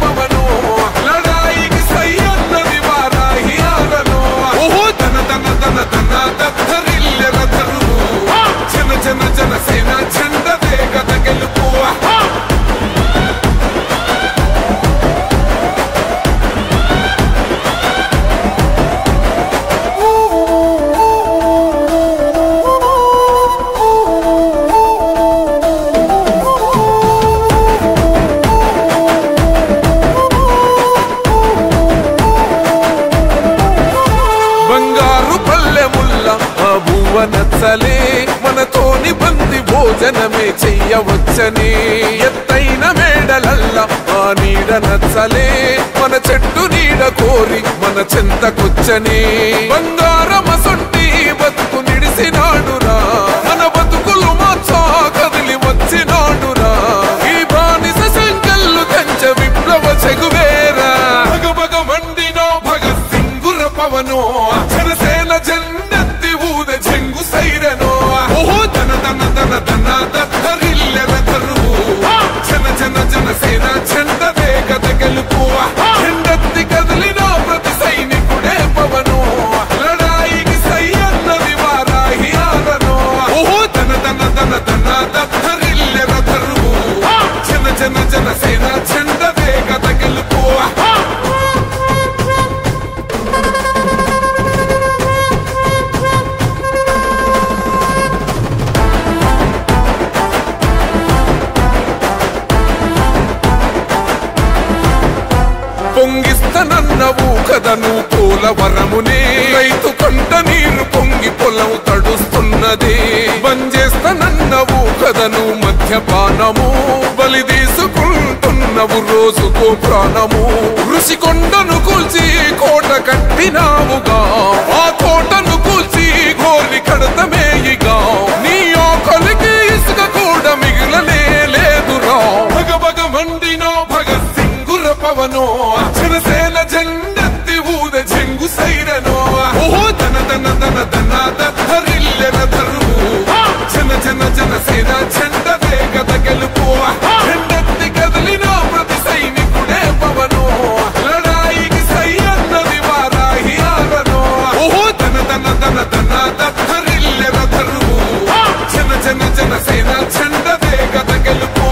విలువ నచ్చలే మనతోని బంది భోజనమే చెయ్యవచ్చని ఎత్తైన మేడలల్ల ఆ నీడ నచ్చలే మన చెట్టు నీడ కోరి మన చెంతకొచ్చని బంగారమసొంటి బతుకు నిడిసినాడురా మన బతుకులు మార్చా కదిలి వచ్చినాడురా ఈ బానిస సంకల్లు కంచ విప్లవ చెగువేరా భగ భగ మండినో భగత్ సింగుర పవనో జనసేన జెండెత్తి ఊద చెంగు సైరనో ఓహో ధన ధన ధన ధన దత్తరిల్లెర తరువు జన జన జనసేన జెండ వేగత గెలుపు జెండెత్తి కదిలిన ప్రతి సైనికుడే పవను లడాయికి సై అన్నది వారాహి ఆరనో ఓహో ధన ధన ధన ధన దత్తరిల్లెర తరువు జన జన జనసేన జెండ వేగత గెలుపు పొంగిస్తనన్నవు కదను పోలవరమునే రైతు కంట నీరు పొంగి పొలం తడుస్తున్నది బంజేస్తనన్నవు కదను మద్యపానము బలి తీసుకుంటున్నవు రోజుకో ప్రాణము ఋషి కొండను కూల్చి కోట కట్టినావుగా ఆ కోటను కూల్చి గోలి కడతమేయిగా నీ ఆకలికి ఇసుక కూడా మిగిలనే లేదురా భగ భగ మండినో భగత్ సింగుర పవనో జనసేన జెండెత్తి ఊద చెంగు సైరనో ఓహో ధన ధన ధన ధన దత్తరిల్లెన ధరువు జన జన జనసేన జెండ వేగత గెలుపు జెండెత్తి కదిలిన ప్రతి సైనికుడే పవనో లడాయికి సై అన్నది వారాహి ఆరనో ఓహో ధన ధన ధన ధన దత్తరిల్లెన ధరువు జన జన జనసేన జెండ వేగత గెలుపు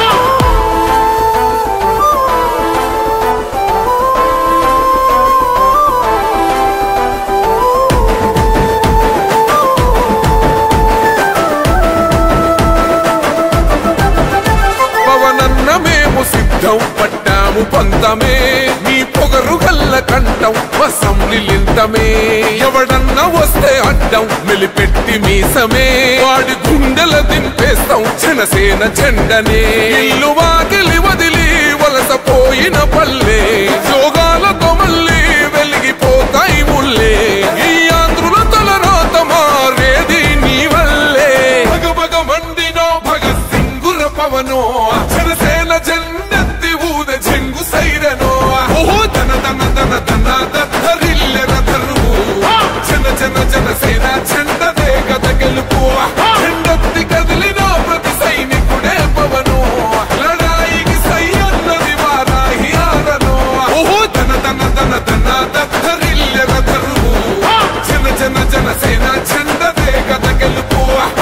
పవనన్న మేము సిద్ధం పట్టాము పంతమే మీ పొగరు గల్ల కంఠం వసం నిలింతమే ఎవడన్న వస్తే అడ్డం మెలిపెట్టి మీసమే వాడి గుండెల దింపేస్తాం జనసేన జెండనే ఇల్లు వాకిలి వదిలి వలస పోయిన పల్లె యోగాలతో మళ్ళీ వెలిగిపోతాయి ముల్లే ఈ ఆంధ్రుల తలరాత మారేది నీ వల్లే భగ భగ మండినో భగత్ సింగుర పవనో జనసేన జెండెత్తి ఊద చెంగు సైరనో ఓహో ధన ధన ధన ధన దత్తరిల్లెర ధరువు జన జన జనసేన జెండ వేగత గెలుపు జెండెత్తి కదిలిన ప్రతి సైనికుడే పవను లడాయికి సై అన్నది వారాహి ఆరనో ఓహో ధన ధన ధన ధన దత్తరిల్లెర ధరువు జన జన జనసేన జెండ వేగత గెలుపు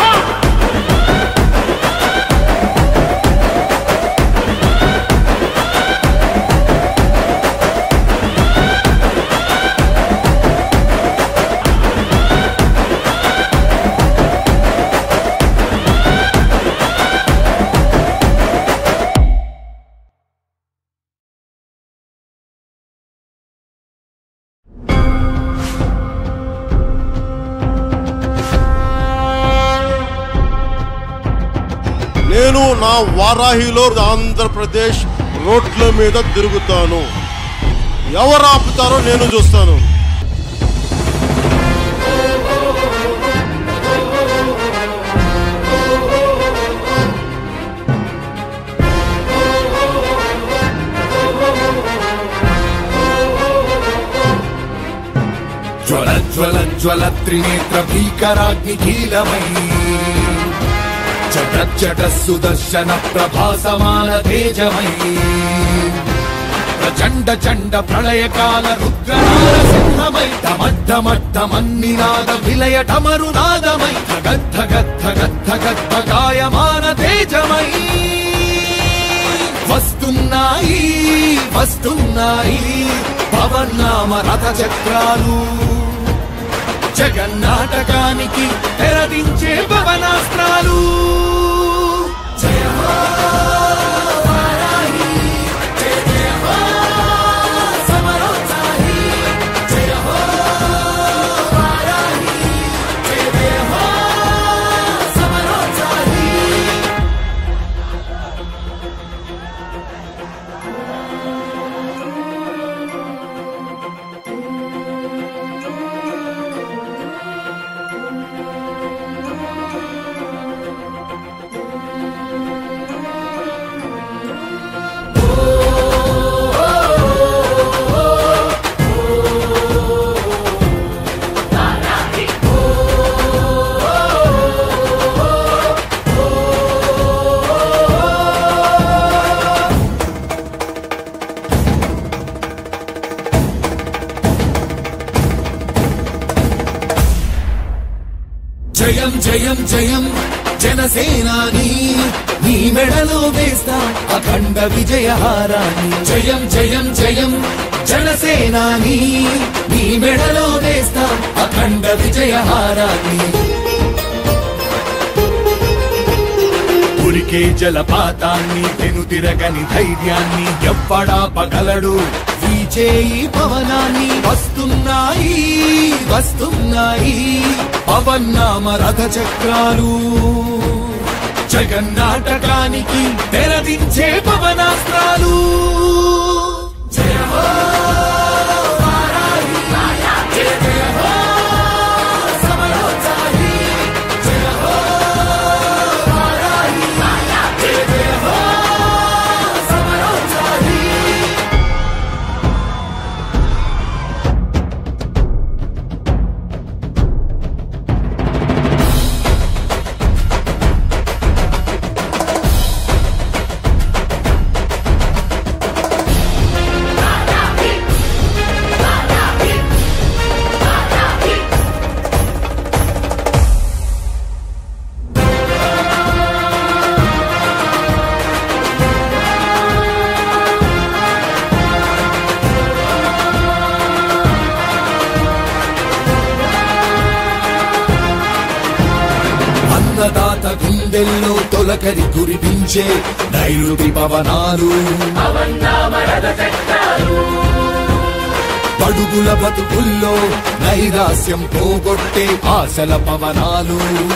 నేను నా వారాహిలో ఆంధ్రప్రదేశ్ రోడ్ల మీద తిరుగుతాను ఎవరు ఆపుతారో నేను చూస్తాను జ్వల జ్వల జ్వల త్రినేత్ర భీకరాగ్ని కీలమై చట చట సుదర్శన ప్రభాసమాన తేజమై ప్రచండ చండ ప్రళయకాల రుద్రనారసింహమై డమడ్డమడ్డమన్నినాద విలయ డమరునాదమై గద్ధ గద్ధ గద్ధ గద్ధ గాయమాన తేజమై వస్తున్నాయి వస్తున్నాయి పవన్నామ రథ చక్రాలు జగన్నాటకానికి తెరదించే పవనాస్త్రాలు జయ హో వారాహి, జయ జయ హో సమరోత్సాహి, జయ హో వారాహి, జయ జయ హో జయం జయం జయం జనసేనాని నీ మెడలో వేస్తా అఖండ విజయహారాన్ని జయం జయం జయం జనసేనాని నీ మెడలో వేస్తా అఖండ విజయహారాన్ని ఉరికే జలపాతాన్ని వెనుతిరగని ధైర్యాన్ని ఎవ్వడాపగలడు ఈ చేయి పవనాన్ని వస్తున్నాయి వస్తున్నాయి పవన్నామ రథ చక్రాలు జగన్నాటకానికి తెరదించే పవనాస్త్రాలు జయ హో వారాహి, జయ జయ హో సమరోత్సాహి, జయ హో వారాహి, జయ జయ హో సమరోత్సాహి. అన్నదాత గుండెల్లో తొలకరి కురిపించే నైరుతి పవనాలు పడుగుల బతుకుల్లో నైరాస్యం పోగొట్టే ఆశల పవనాలు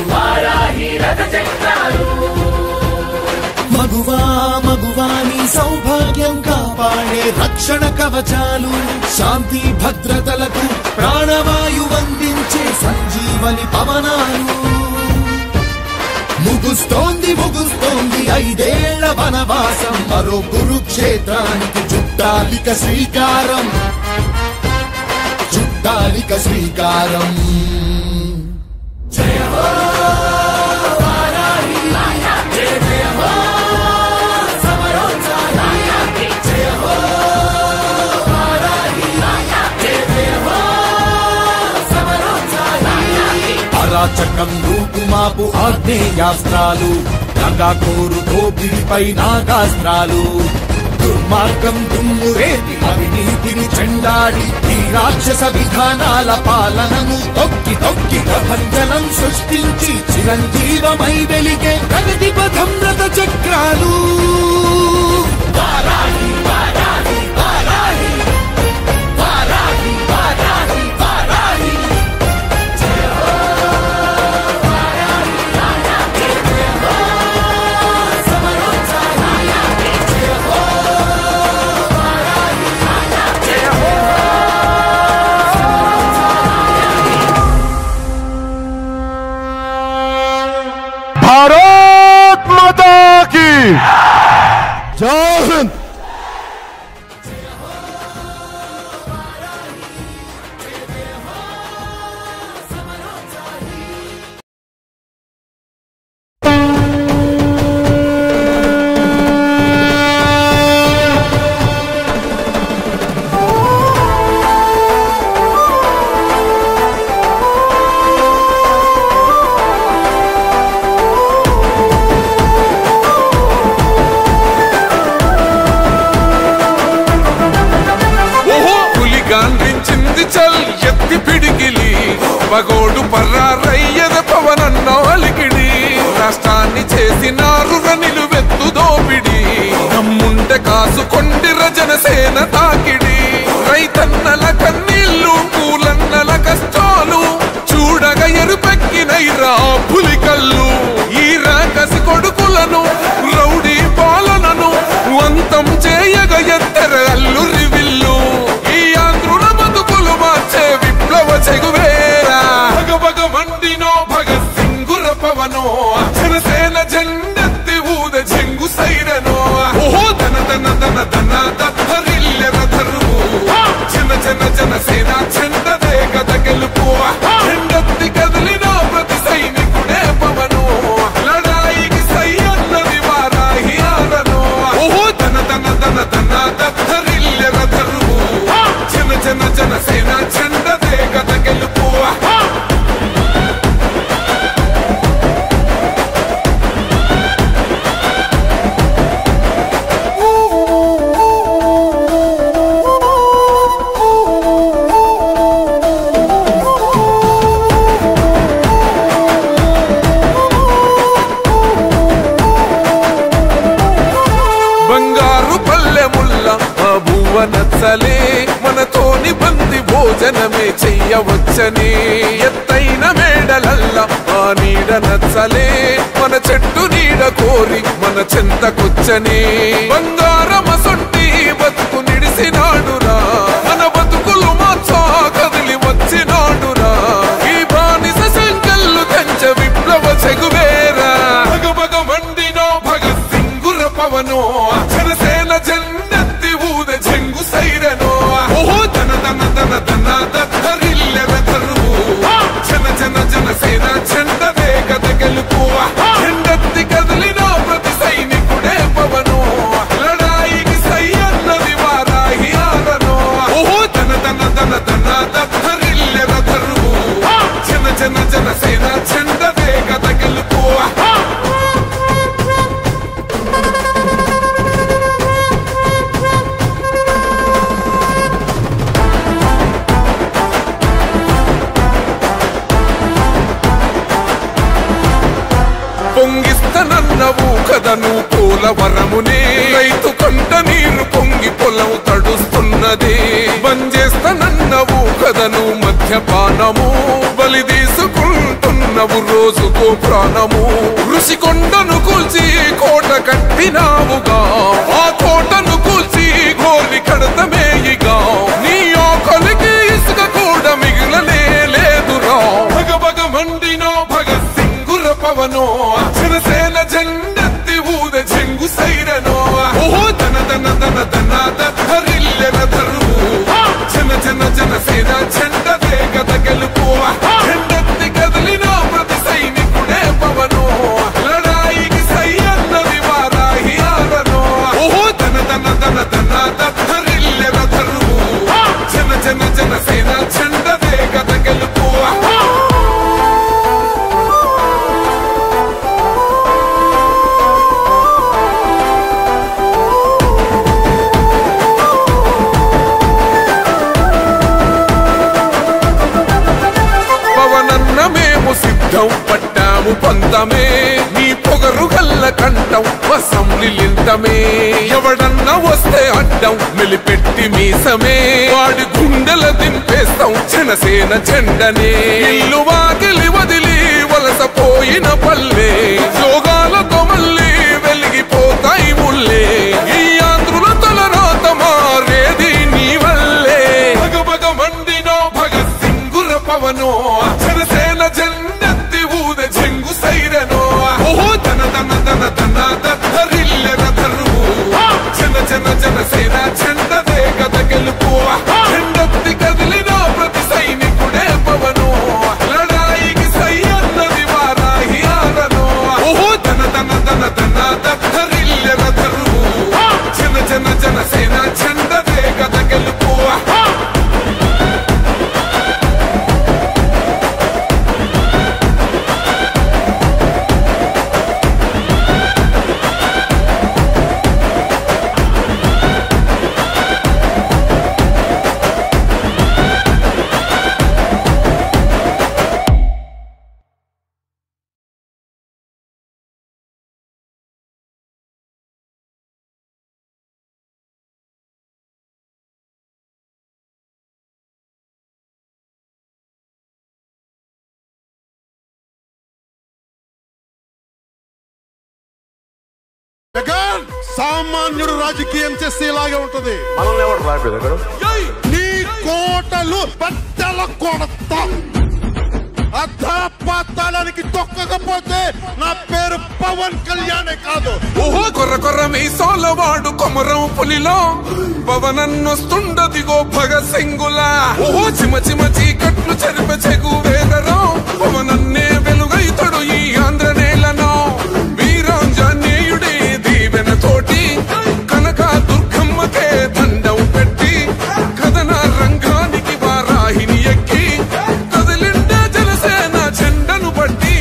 మగువా మగువాని సౌభాగ్యం కాపాడే రక్షణ కవచాలు శాంతి భద్రతలకు ప్రాణవాయు అందించే సంజీవని పవనాలు ముగుస్తోంది ముగుస్తోంది ఐదేళ్ల వనవాసం మరో కురుక్షేత్రానికి చుట్టాలిక శ్రీకారం చుట్టాలిక శ్రీకారం జయ హో వారాహి, జయ జయ హో సమరోత్సాహి, జయ హో వారాహి, జయ జయ హో సమరోత్సాహి. అరాచకం రూపుమాపు ఆగ్నేయాస్త్రాలు గంగాకోరు దోపిడిపై నాగాస్త్రాలు దుర్మార్గం దుమ్ము రేపి అవినీతిని చెండాడి ఈ రాక్షస విధానాల పాలనను తొక్కి తొక్కి ప్రభంజనం సృష్టించి చిరంజీవమై వెలిగే ప్రగతి పథం రథ చక్రాలు వారాహి, వారాహి, వారాహి. వారాహి, వారాహి, వారాహి. भारत माता की जय हिंद ఓహో పులి గాండ్రించింది చల్ ఎత్తి పిడికిలి పగోడు పర్రారయ్యద పవనన్న అలికిడి రాష్ట్రాన్ని చేసినారు నిలువెత్తు దోపిడి నమ్ముంటే కాసుకొండిర జనసేన తాకిడి రైతన్నల కన్నీళ్లు కూలన్నల కష్టాలు చూడగ ఎరుపెక్కినైరా పులి కళ్ళు ఈ రాకసి కొడుకులను రౌడీ పాలనను వంతం చేయగ ఎత్తర అల్లురి విల్లు ఈ ఆంధ్రుల బతుకులు మార్చే విప్లవ చెగువేరా భగ భగ మండినో భగత్ సింగుర పవనో జనసేన జెండెత్తి ఊద చెంగు సైరనో ఓహో దన దన దన దన దత్తరిల్లెర ధరువు జన జన చేయవచ్చని ఎత్తైన మేడలల్ల ఆ నీడ నచ్చలే మన చెట్టు నీడ కోరి మన చెంతకొచ్చని బంగారమసొంటి బతుకు నిడిసినాడురా మన బతుకులు మార్చా కదిలి వచ్చినాడురా ఈ బానిస సంకల్లు కంచ విప్లవ చెగువేరా భగ భగ మండినో భగత్ సింగుర పవనో జనసేన జెండెత్తి ఊద చెంగు సైరనో ఓహో దన దన దన దన దత్తరిల్లెర తరువు జన జన జనసేన జెండ వేగద గెలుపు జెండెత్తి కదిలిన ప్రతి సైనికుడే పవనో లడాయికి సై అన్నది వారాహి ఆరనో ఓహో దన దన దన దన దత్తరిల్లెర తరువు జన జన జనసేన జెండ వేగద గెలుపు పొంగిస్తనన్నవు కదను పోలవరమునే రైతు కంట నీరు పొంగి పొలం తడుస్తున్నది బంజేస్తనన్నవు కదను మద్యపానము బలి తీసుకుంటున్నవు రోజుకో ప్రాణము ఋషి కొండను కూల్చి కోట కట్టినావుగా ఆ కోటను కూల్చి గోలి కడతమేయిగా నీ ఆకలికి ఇసుక కూడా మిగిలనే లేదురా భగ భగ మండినో భగత్ సింగుర పవనో జనసేన జెండెత్తి ఊద చెంగు సైరనో ఓహో దన దన దన దన దత్తరిల్లెన తరువు జన జన జనసేన జెండ వేగద గెలుపు జెండెత్తి కదిలిన ప్రతి సైనికుడే పవనో లడాయికి సై అన్నది వారాహి ఆరనో ఓహో దన దన దన దన దత్తరిల్లెన తరువు జన జన జనసేన జెండ వేగద గెలుపు పవనన్న మేము సిద్ధం పట్టాము పంతమే నీ పొగరు గల్ల కంఠం వసంలిలింతమే ఎవడన్నా వస్తే అడ్డం మెలిపెట్టి మీసమే వాడి గుండెల దింపేస్తాం జనసేన జెండనే ఇల్లు వాకిలి వదిలి వలసపోయిన పల్లె యోగాలతో మళ్ళీ వెలిగిపోతాయి ముల్లే ఈ ఆంధ్రుల తలరాత మారేది నీ వల్లే భగ భగ మండినో భగత్ సింగుర పవనో జనసేన జెండెత్తి ఊద చెంగు సైరనో ఓహో దన దన దన దన దత్తరిల్లెన తరువు జన జన జనసేన జెండ వేగద గెలుపు జెండెత్తి కదిలిన ప్రతి సైనికుడే పవనో లడాయికి సై అన్నది వారాహి ఆరనో ఓహో దన దన దన దన దత్తరిల్లెన తరువు జన జన జనసేన జెండ వేగద గెలుపు జగన్ సామాన్యుడు రాజకీయం చేస్తే ఇలాగే ఉంటది మనల్ని ఎవరు రాయలేదు ఎక్కడ నీ కోటలు బట్టల కొడత అధాపాతాళానికి తొక్కకపోతే నా పేరు పవన్ కళ్యాణే కాదు ఓహో కొర్ర కొర్ర మీసాల వాడు కొమరం పులిలో పవనన్నొస్తుండదిగో భగత్ సింగులా ఓహో చిమ చిమ చీకట్లు చెరిప చెగు వేదరం పవనన్నే వెలుగైతడు ఈ ఆంధ్ర నేలను వీరాంజనేయుడి దీవెన తోటి కనక దుర్గమ్మకే దండం పెట్టి కథన రంగానికి వారాహిని ఎక్కి కదిలిండే జనసేన జెండను బట్టి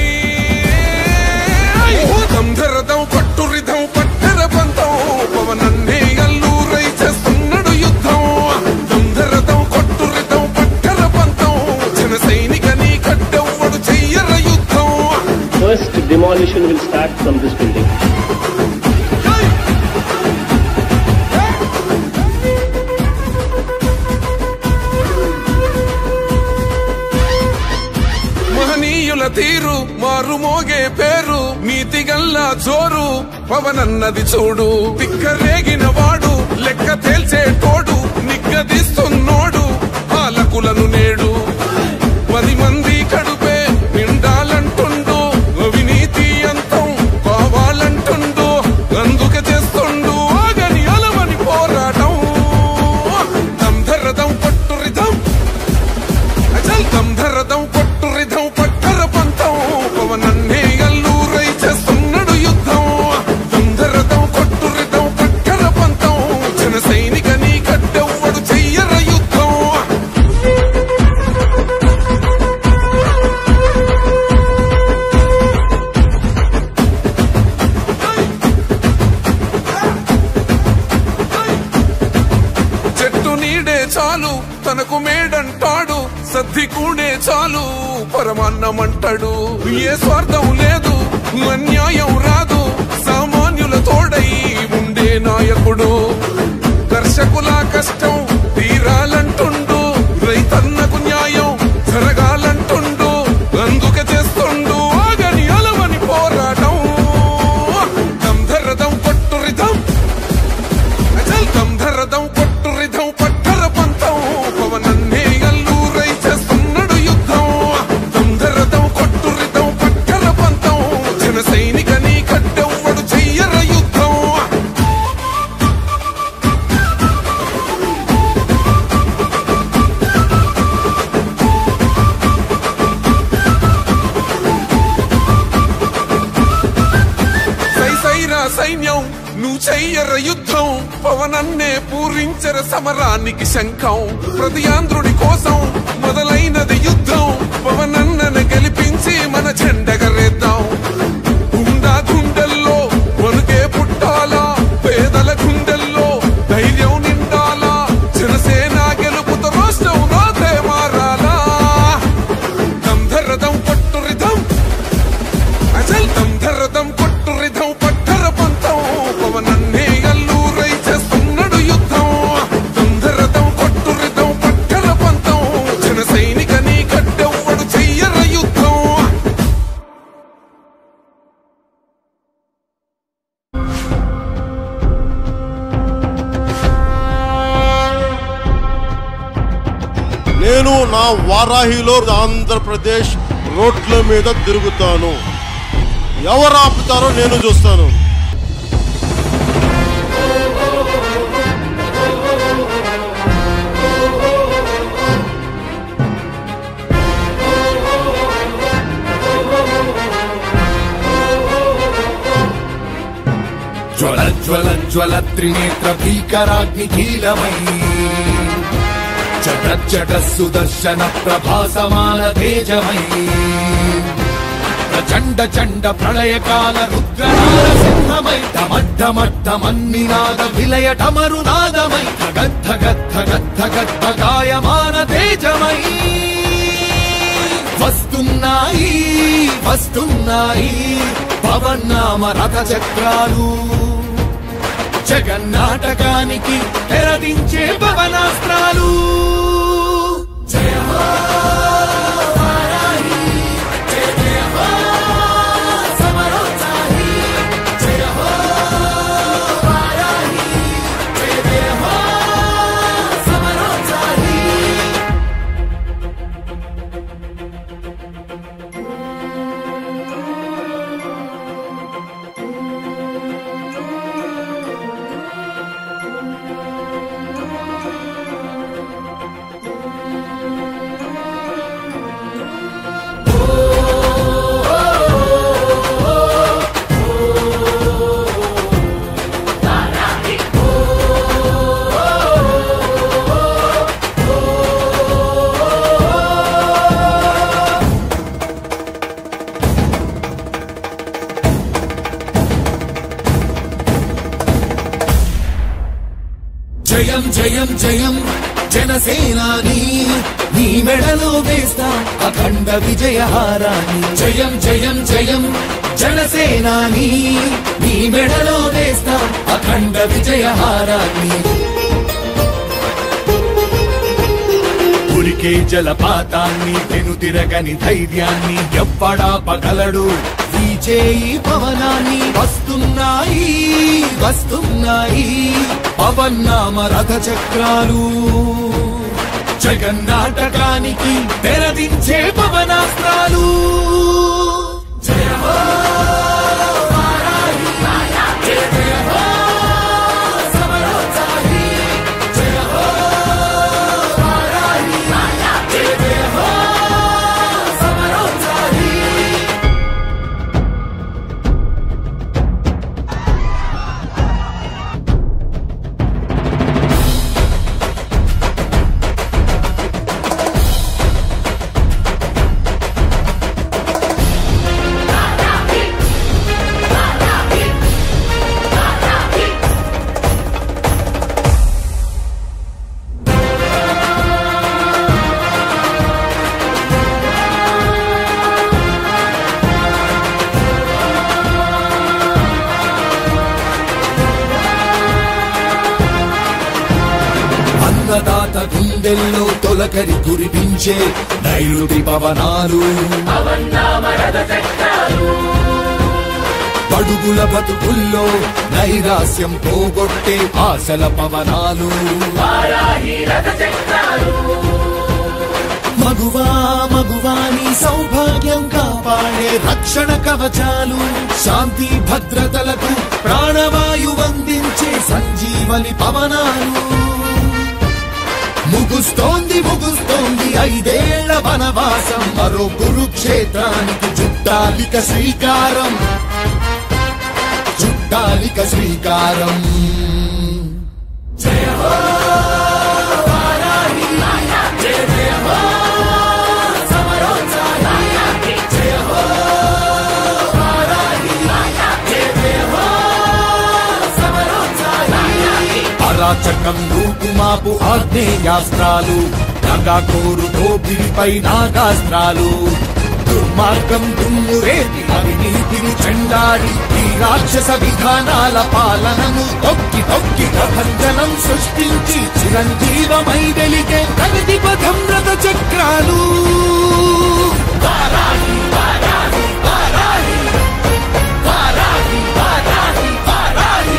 దంధరదం పట్టురిధం పట్టెర పంతం పవనన్నే అల్లూరై చేస్తున్నాడు యుద్ధం దంధరదం కొట్టురిధం పట్టెర పంతం జన సైనిక నీ కట్టెవ్వడు చెయ్యర యుద్ధం First, demolition will start from this building. తీరు మారు మోగే పేరు నీతి గల్లా జోరు పవనన్నది చూడు తిక్కరేగిన వాడు లెక్క తేల్చే తోడు నిగ్గదీస్తున్నోడు పాలకులను నేడు పది మంది కడుపే నిండాలంటుండు అవినీతి అంతం కావాలంటుండు అందుకే చేస్తుండు ఆగని అలమని పోరాటం దంధరదం పట్టు రిధం అచల్ దంధరదం పట్టు రిధం పట్టర పంతం పవనన్నే అల్లూరై చేస్తున్నాడు యుద్ధం దంధరదం కొట్టు రిధం పట్టర పంతం జన సైనిక నీ కట్టెవ్వడు చెయ్యర యుద్ధం చెట్టు నీడే చాలు తనకు మేడంటాడు సద్ది కూడే చాలు పరమాన్నమంటాడు ఏ స్వార్థం లేదు అన్యాయం రాదు సామాన్యుల తోడై ఉండే నాయకుడు కర్షకుల కష్టం తీరాలంటుండు రైతన్నకు న్యాయం జరగాలంటుండు అందుకే చేస్తుండు ఆగని అలవని పోరాటం దంధరదం కొట్టు రిధం అచల్ దంధరదం కొట్టు రిధం పట్టర పంతం పవనన్నే అల్లూరై చేస్తున్నాడు యుద్ధం దంధరదం కొట్టు రిధం పట్టర పంతం జన సైనిక నీ కట్టెవ్వడు చెయ్యర యుద్ధం సై సైరా సైన్యం నువ్వు చెయ్యర యుద్ధం పవనన్నే పూరించర సమరానికి శంఖం ప్రతి ఆంధ్రుడి కోసం మొదలైనది యుద్ధం పవనన్నను గెలిపించి మన జెండగరేద్దాం గుండా గుండెల్లో వణుకే పుట్టాలా పేదల గుండెల్లో ధైర్యం నిండాలా జనసేన గెలుపుతో రాష్ట్రం రాతే మారాలా దంధరదం పట్టు రిధం అచల్ దంధరదం కొట్టు రిధం పట్టర పంతం పవనన్నే అల్లూరై చేస్తున్నాడు యుద్ధం దంధరదం కొట్టు రిధం పట్టర పంతం జన సైనిక నీ కట్టెవ్వడు చెయ్యర యుద్ధం నేను నా వారాహిలో ఆంధ్రప్రదేశ్ రోడ్ల మీద తిరుగుతాను ఎవరు ఆపుతారో నేను చూస్తాను జ్వల జ్వల జ్వల త్రినేత్ర భీకరాగ్ని కీలమై చట చట సుదర్శన ప్రభాసమాన తేజమై ప్రచండ చండ ప్రళయకాల రుద్రనాద సింహమై డమడ్డమడ్డమన్నినాద విలయ టమరునాదమై గద్ధ గద్ధ గద్ధ గద్ధ గాయమాన తేజమై వస్తున్నాయి వస్తున్నాయి పవన్నామ రథ చక్రాలు జగన్నాటకానికి తెరదించే పవనాస్త్రాలు జయ హో వారాహి, జయ జయ హో సమరోత్సాహి, జయ హో వారాహి, జయ జయ హో సమరోత్సాహి. జయం జయం జయం జనసేనాని నీ మెడలో వేస్తా అఖండ విజయహారాన్ని జయం జయం జయం జనసేనాని నీ మెడలో వేస్తా అఖండ విజయహారాన్ని పులి ఉరికే జలపాతాన్ని వెనుతిరగని ధైర్యాన్ని ఎవ్వడాపగలడు ఈ చేయి పవనాన్ని వస్తున్నాయి వస్తున్నాయి పవన్నామ రథ చక్రాలు జగన్నాటకానికి తెరదించే పవనాస్త్రాలు జయ హో వారాహి, జయ జయ హో సమరోత్సాహి, జయ హో వారాహి, జయ జయ హో సమరోత్సాహి. అన్నదాత గుండెల్లో తొలకరి కురిపించే నైరుతి పవనాలు పడుగుల బతుకుల్లో నైరాస్యం పోగొట్టే ఆశల పవనాలు మగువా మగువాని సౌభాగ్యం కాపాడే రక్షణ కవచాలు శాంతి భద్రతలకు ప్రాణవాయువందించే సంజీవని పవనాలు ముగుస్తోంది ముగుస్తోంది ఐదేళ్ల వనవాసం మరో కురుక్షేత్రానికి చుట్టాలిక శ్రీకారం చుట్టాలిక శ్రీకారం జయ హో వారాహి, జయ జయ హో సమరోత్సాహి, జయ హో వారాహి, జయ జయ హో సమరోత్సాహి. అరాచకం రూపుమాపు ఆగ్నేయాస్త్రాలు నగా కోరు గోపిరిపై నాగాస్త్రాలు దుర్మార్గం దుమ్మురేటి అవినీతిని చెండాడి ఈ రాక్షస విధానాల పాలనను తొక్కి తొక్కి ప్రభంజనం సృష్టించి చిరంజీవమై వెలిగే ప్రగతి పథం రథ చక్రాలు వారాహి, వారాహి, వారాహి, వారాహి, వారాహి, వారాహి.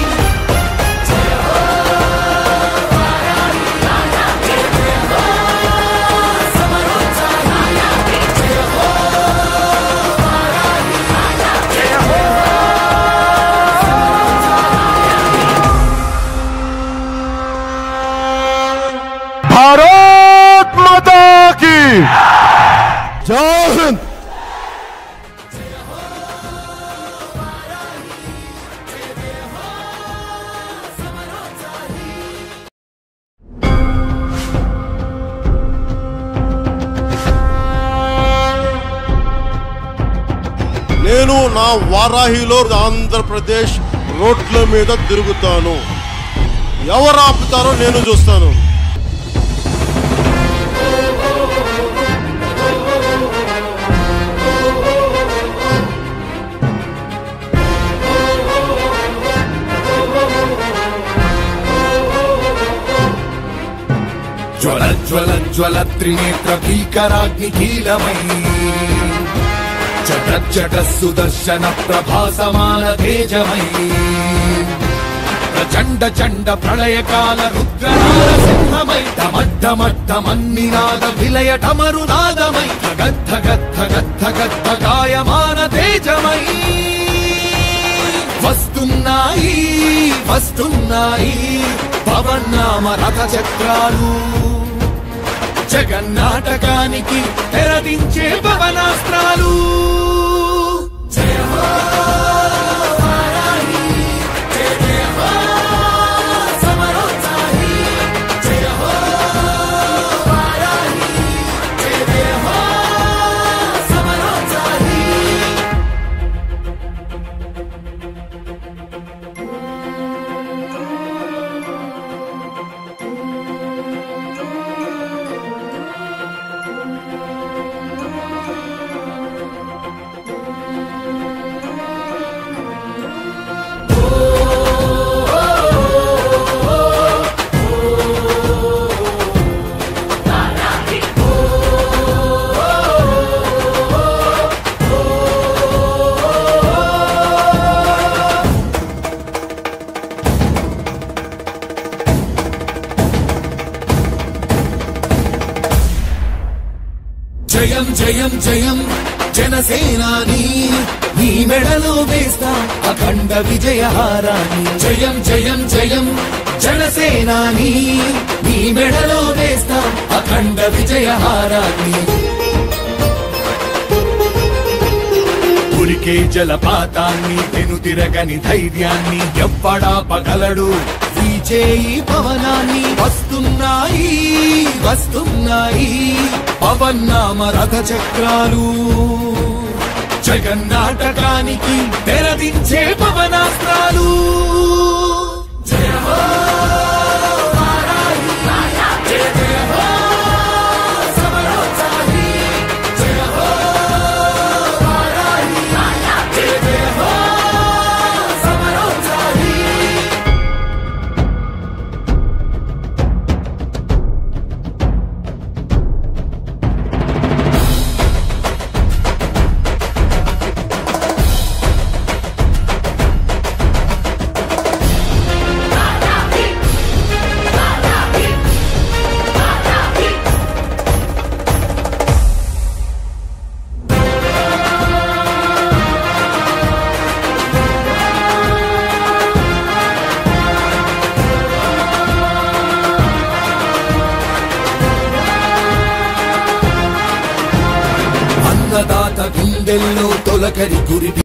भारत माता की जय हिंद నేను నా వారాహిలో ఆంధ్రప్రదేశ్ రోడ్ల మీద తిరుగుతాను ఎవరు ఆపుతారో నేను చూస్తాను జ్వల జ్వల జ్వల త్రినేత్ర భీకరాగ్ని కీలమై చట చట సుదర్శన ప్రభాసమాన తేజమై ప్రచండ చండ ప్రళయకాల రుద్రనాద సింహమై డమడ్డమడ్డమన్నినాద విలయ టమరునాదమై గద్ధ గద్ధ గద్ధ గద్ధ గాయమాన తేజమై వస్తున్నాయి వస్తున్నాయి పవన్నామ రథ చక్రాలు జగన్నాటకానికి తెరదించే పవనాస్త్రాలు జయ హో వారాహి, జయ జయ హో సమరోత్సాహి, జయ హో వారాహి, జయ జయ హో సమరోత్సాహి. జయం జయం జనసేనాని నీ మెడలో వేస్తా అఖండ విజయహారాన్ని జయం జయం జయం జనసేనాని నీ మెడలో వేస్తా అఖండ విజయహారాన్ని ఉరికే జలపాతాన్ని వెనుతిరగని ధైర్యాన్ని ఎవ్వడాపగలడు ఈ చేయి పవనాన్ని వస్తున్నాయి వస్తున్నాయి పవన్నామ రథ చక్రాలు జగన్నాటకానికి తెరదించే పవనాస్త్రాలు జయ హో వారాహి! జయ జయ హో సమరోత్సాహి! జయ హో వారాహి! జయ జయ హో సమరోత్సాహి! అన్నదాత గుండెల్లో తొలకరి గురి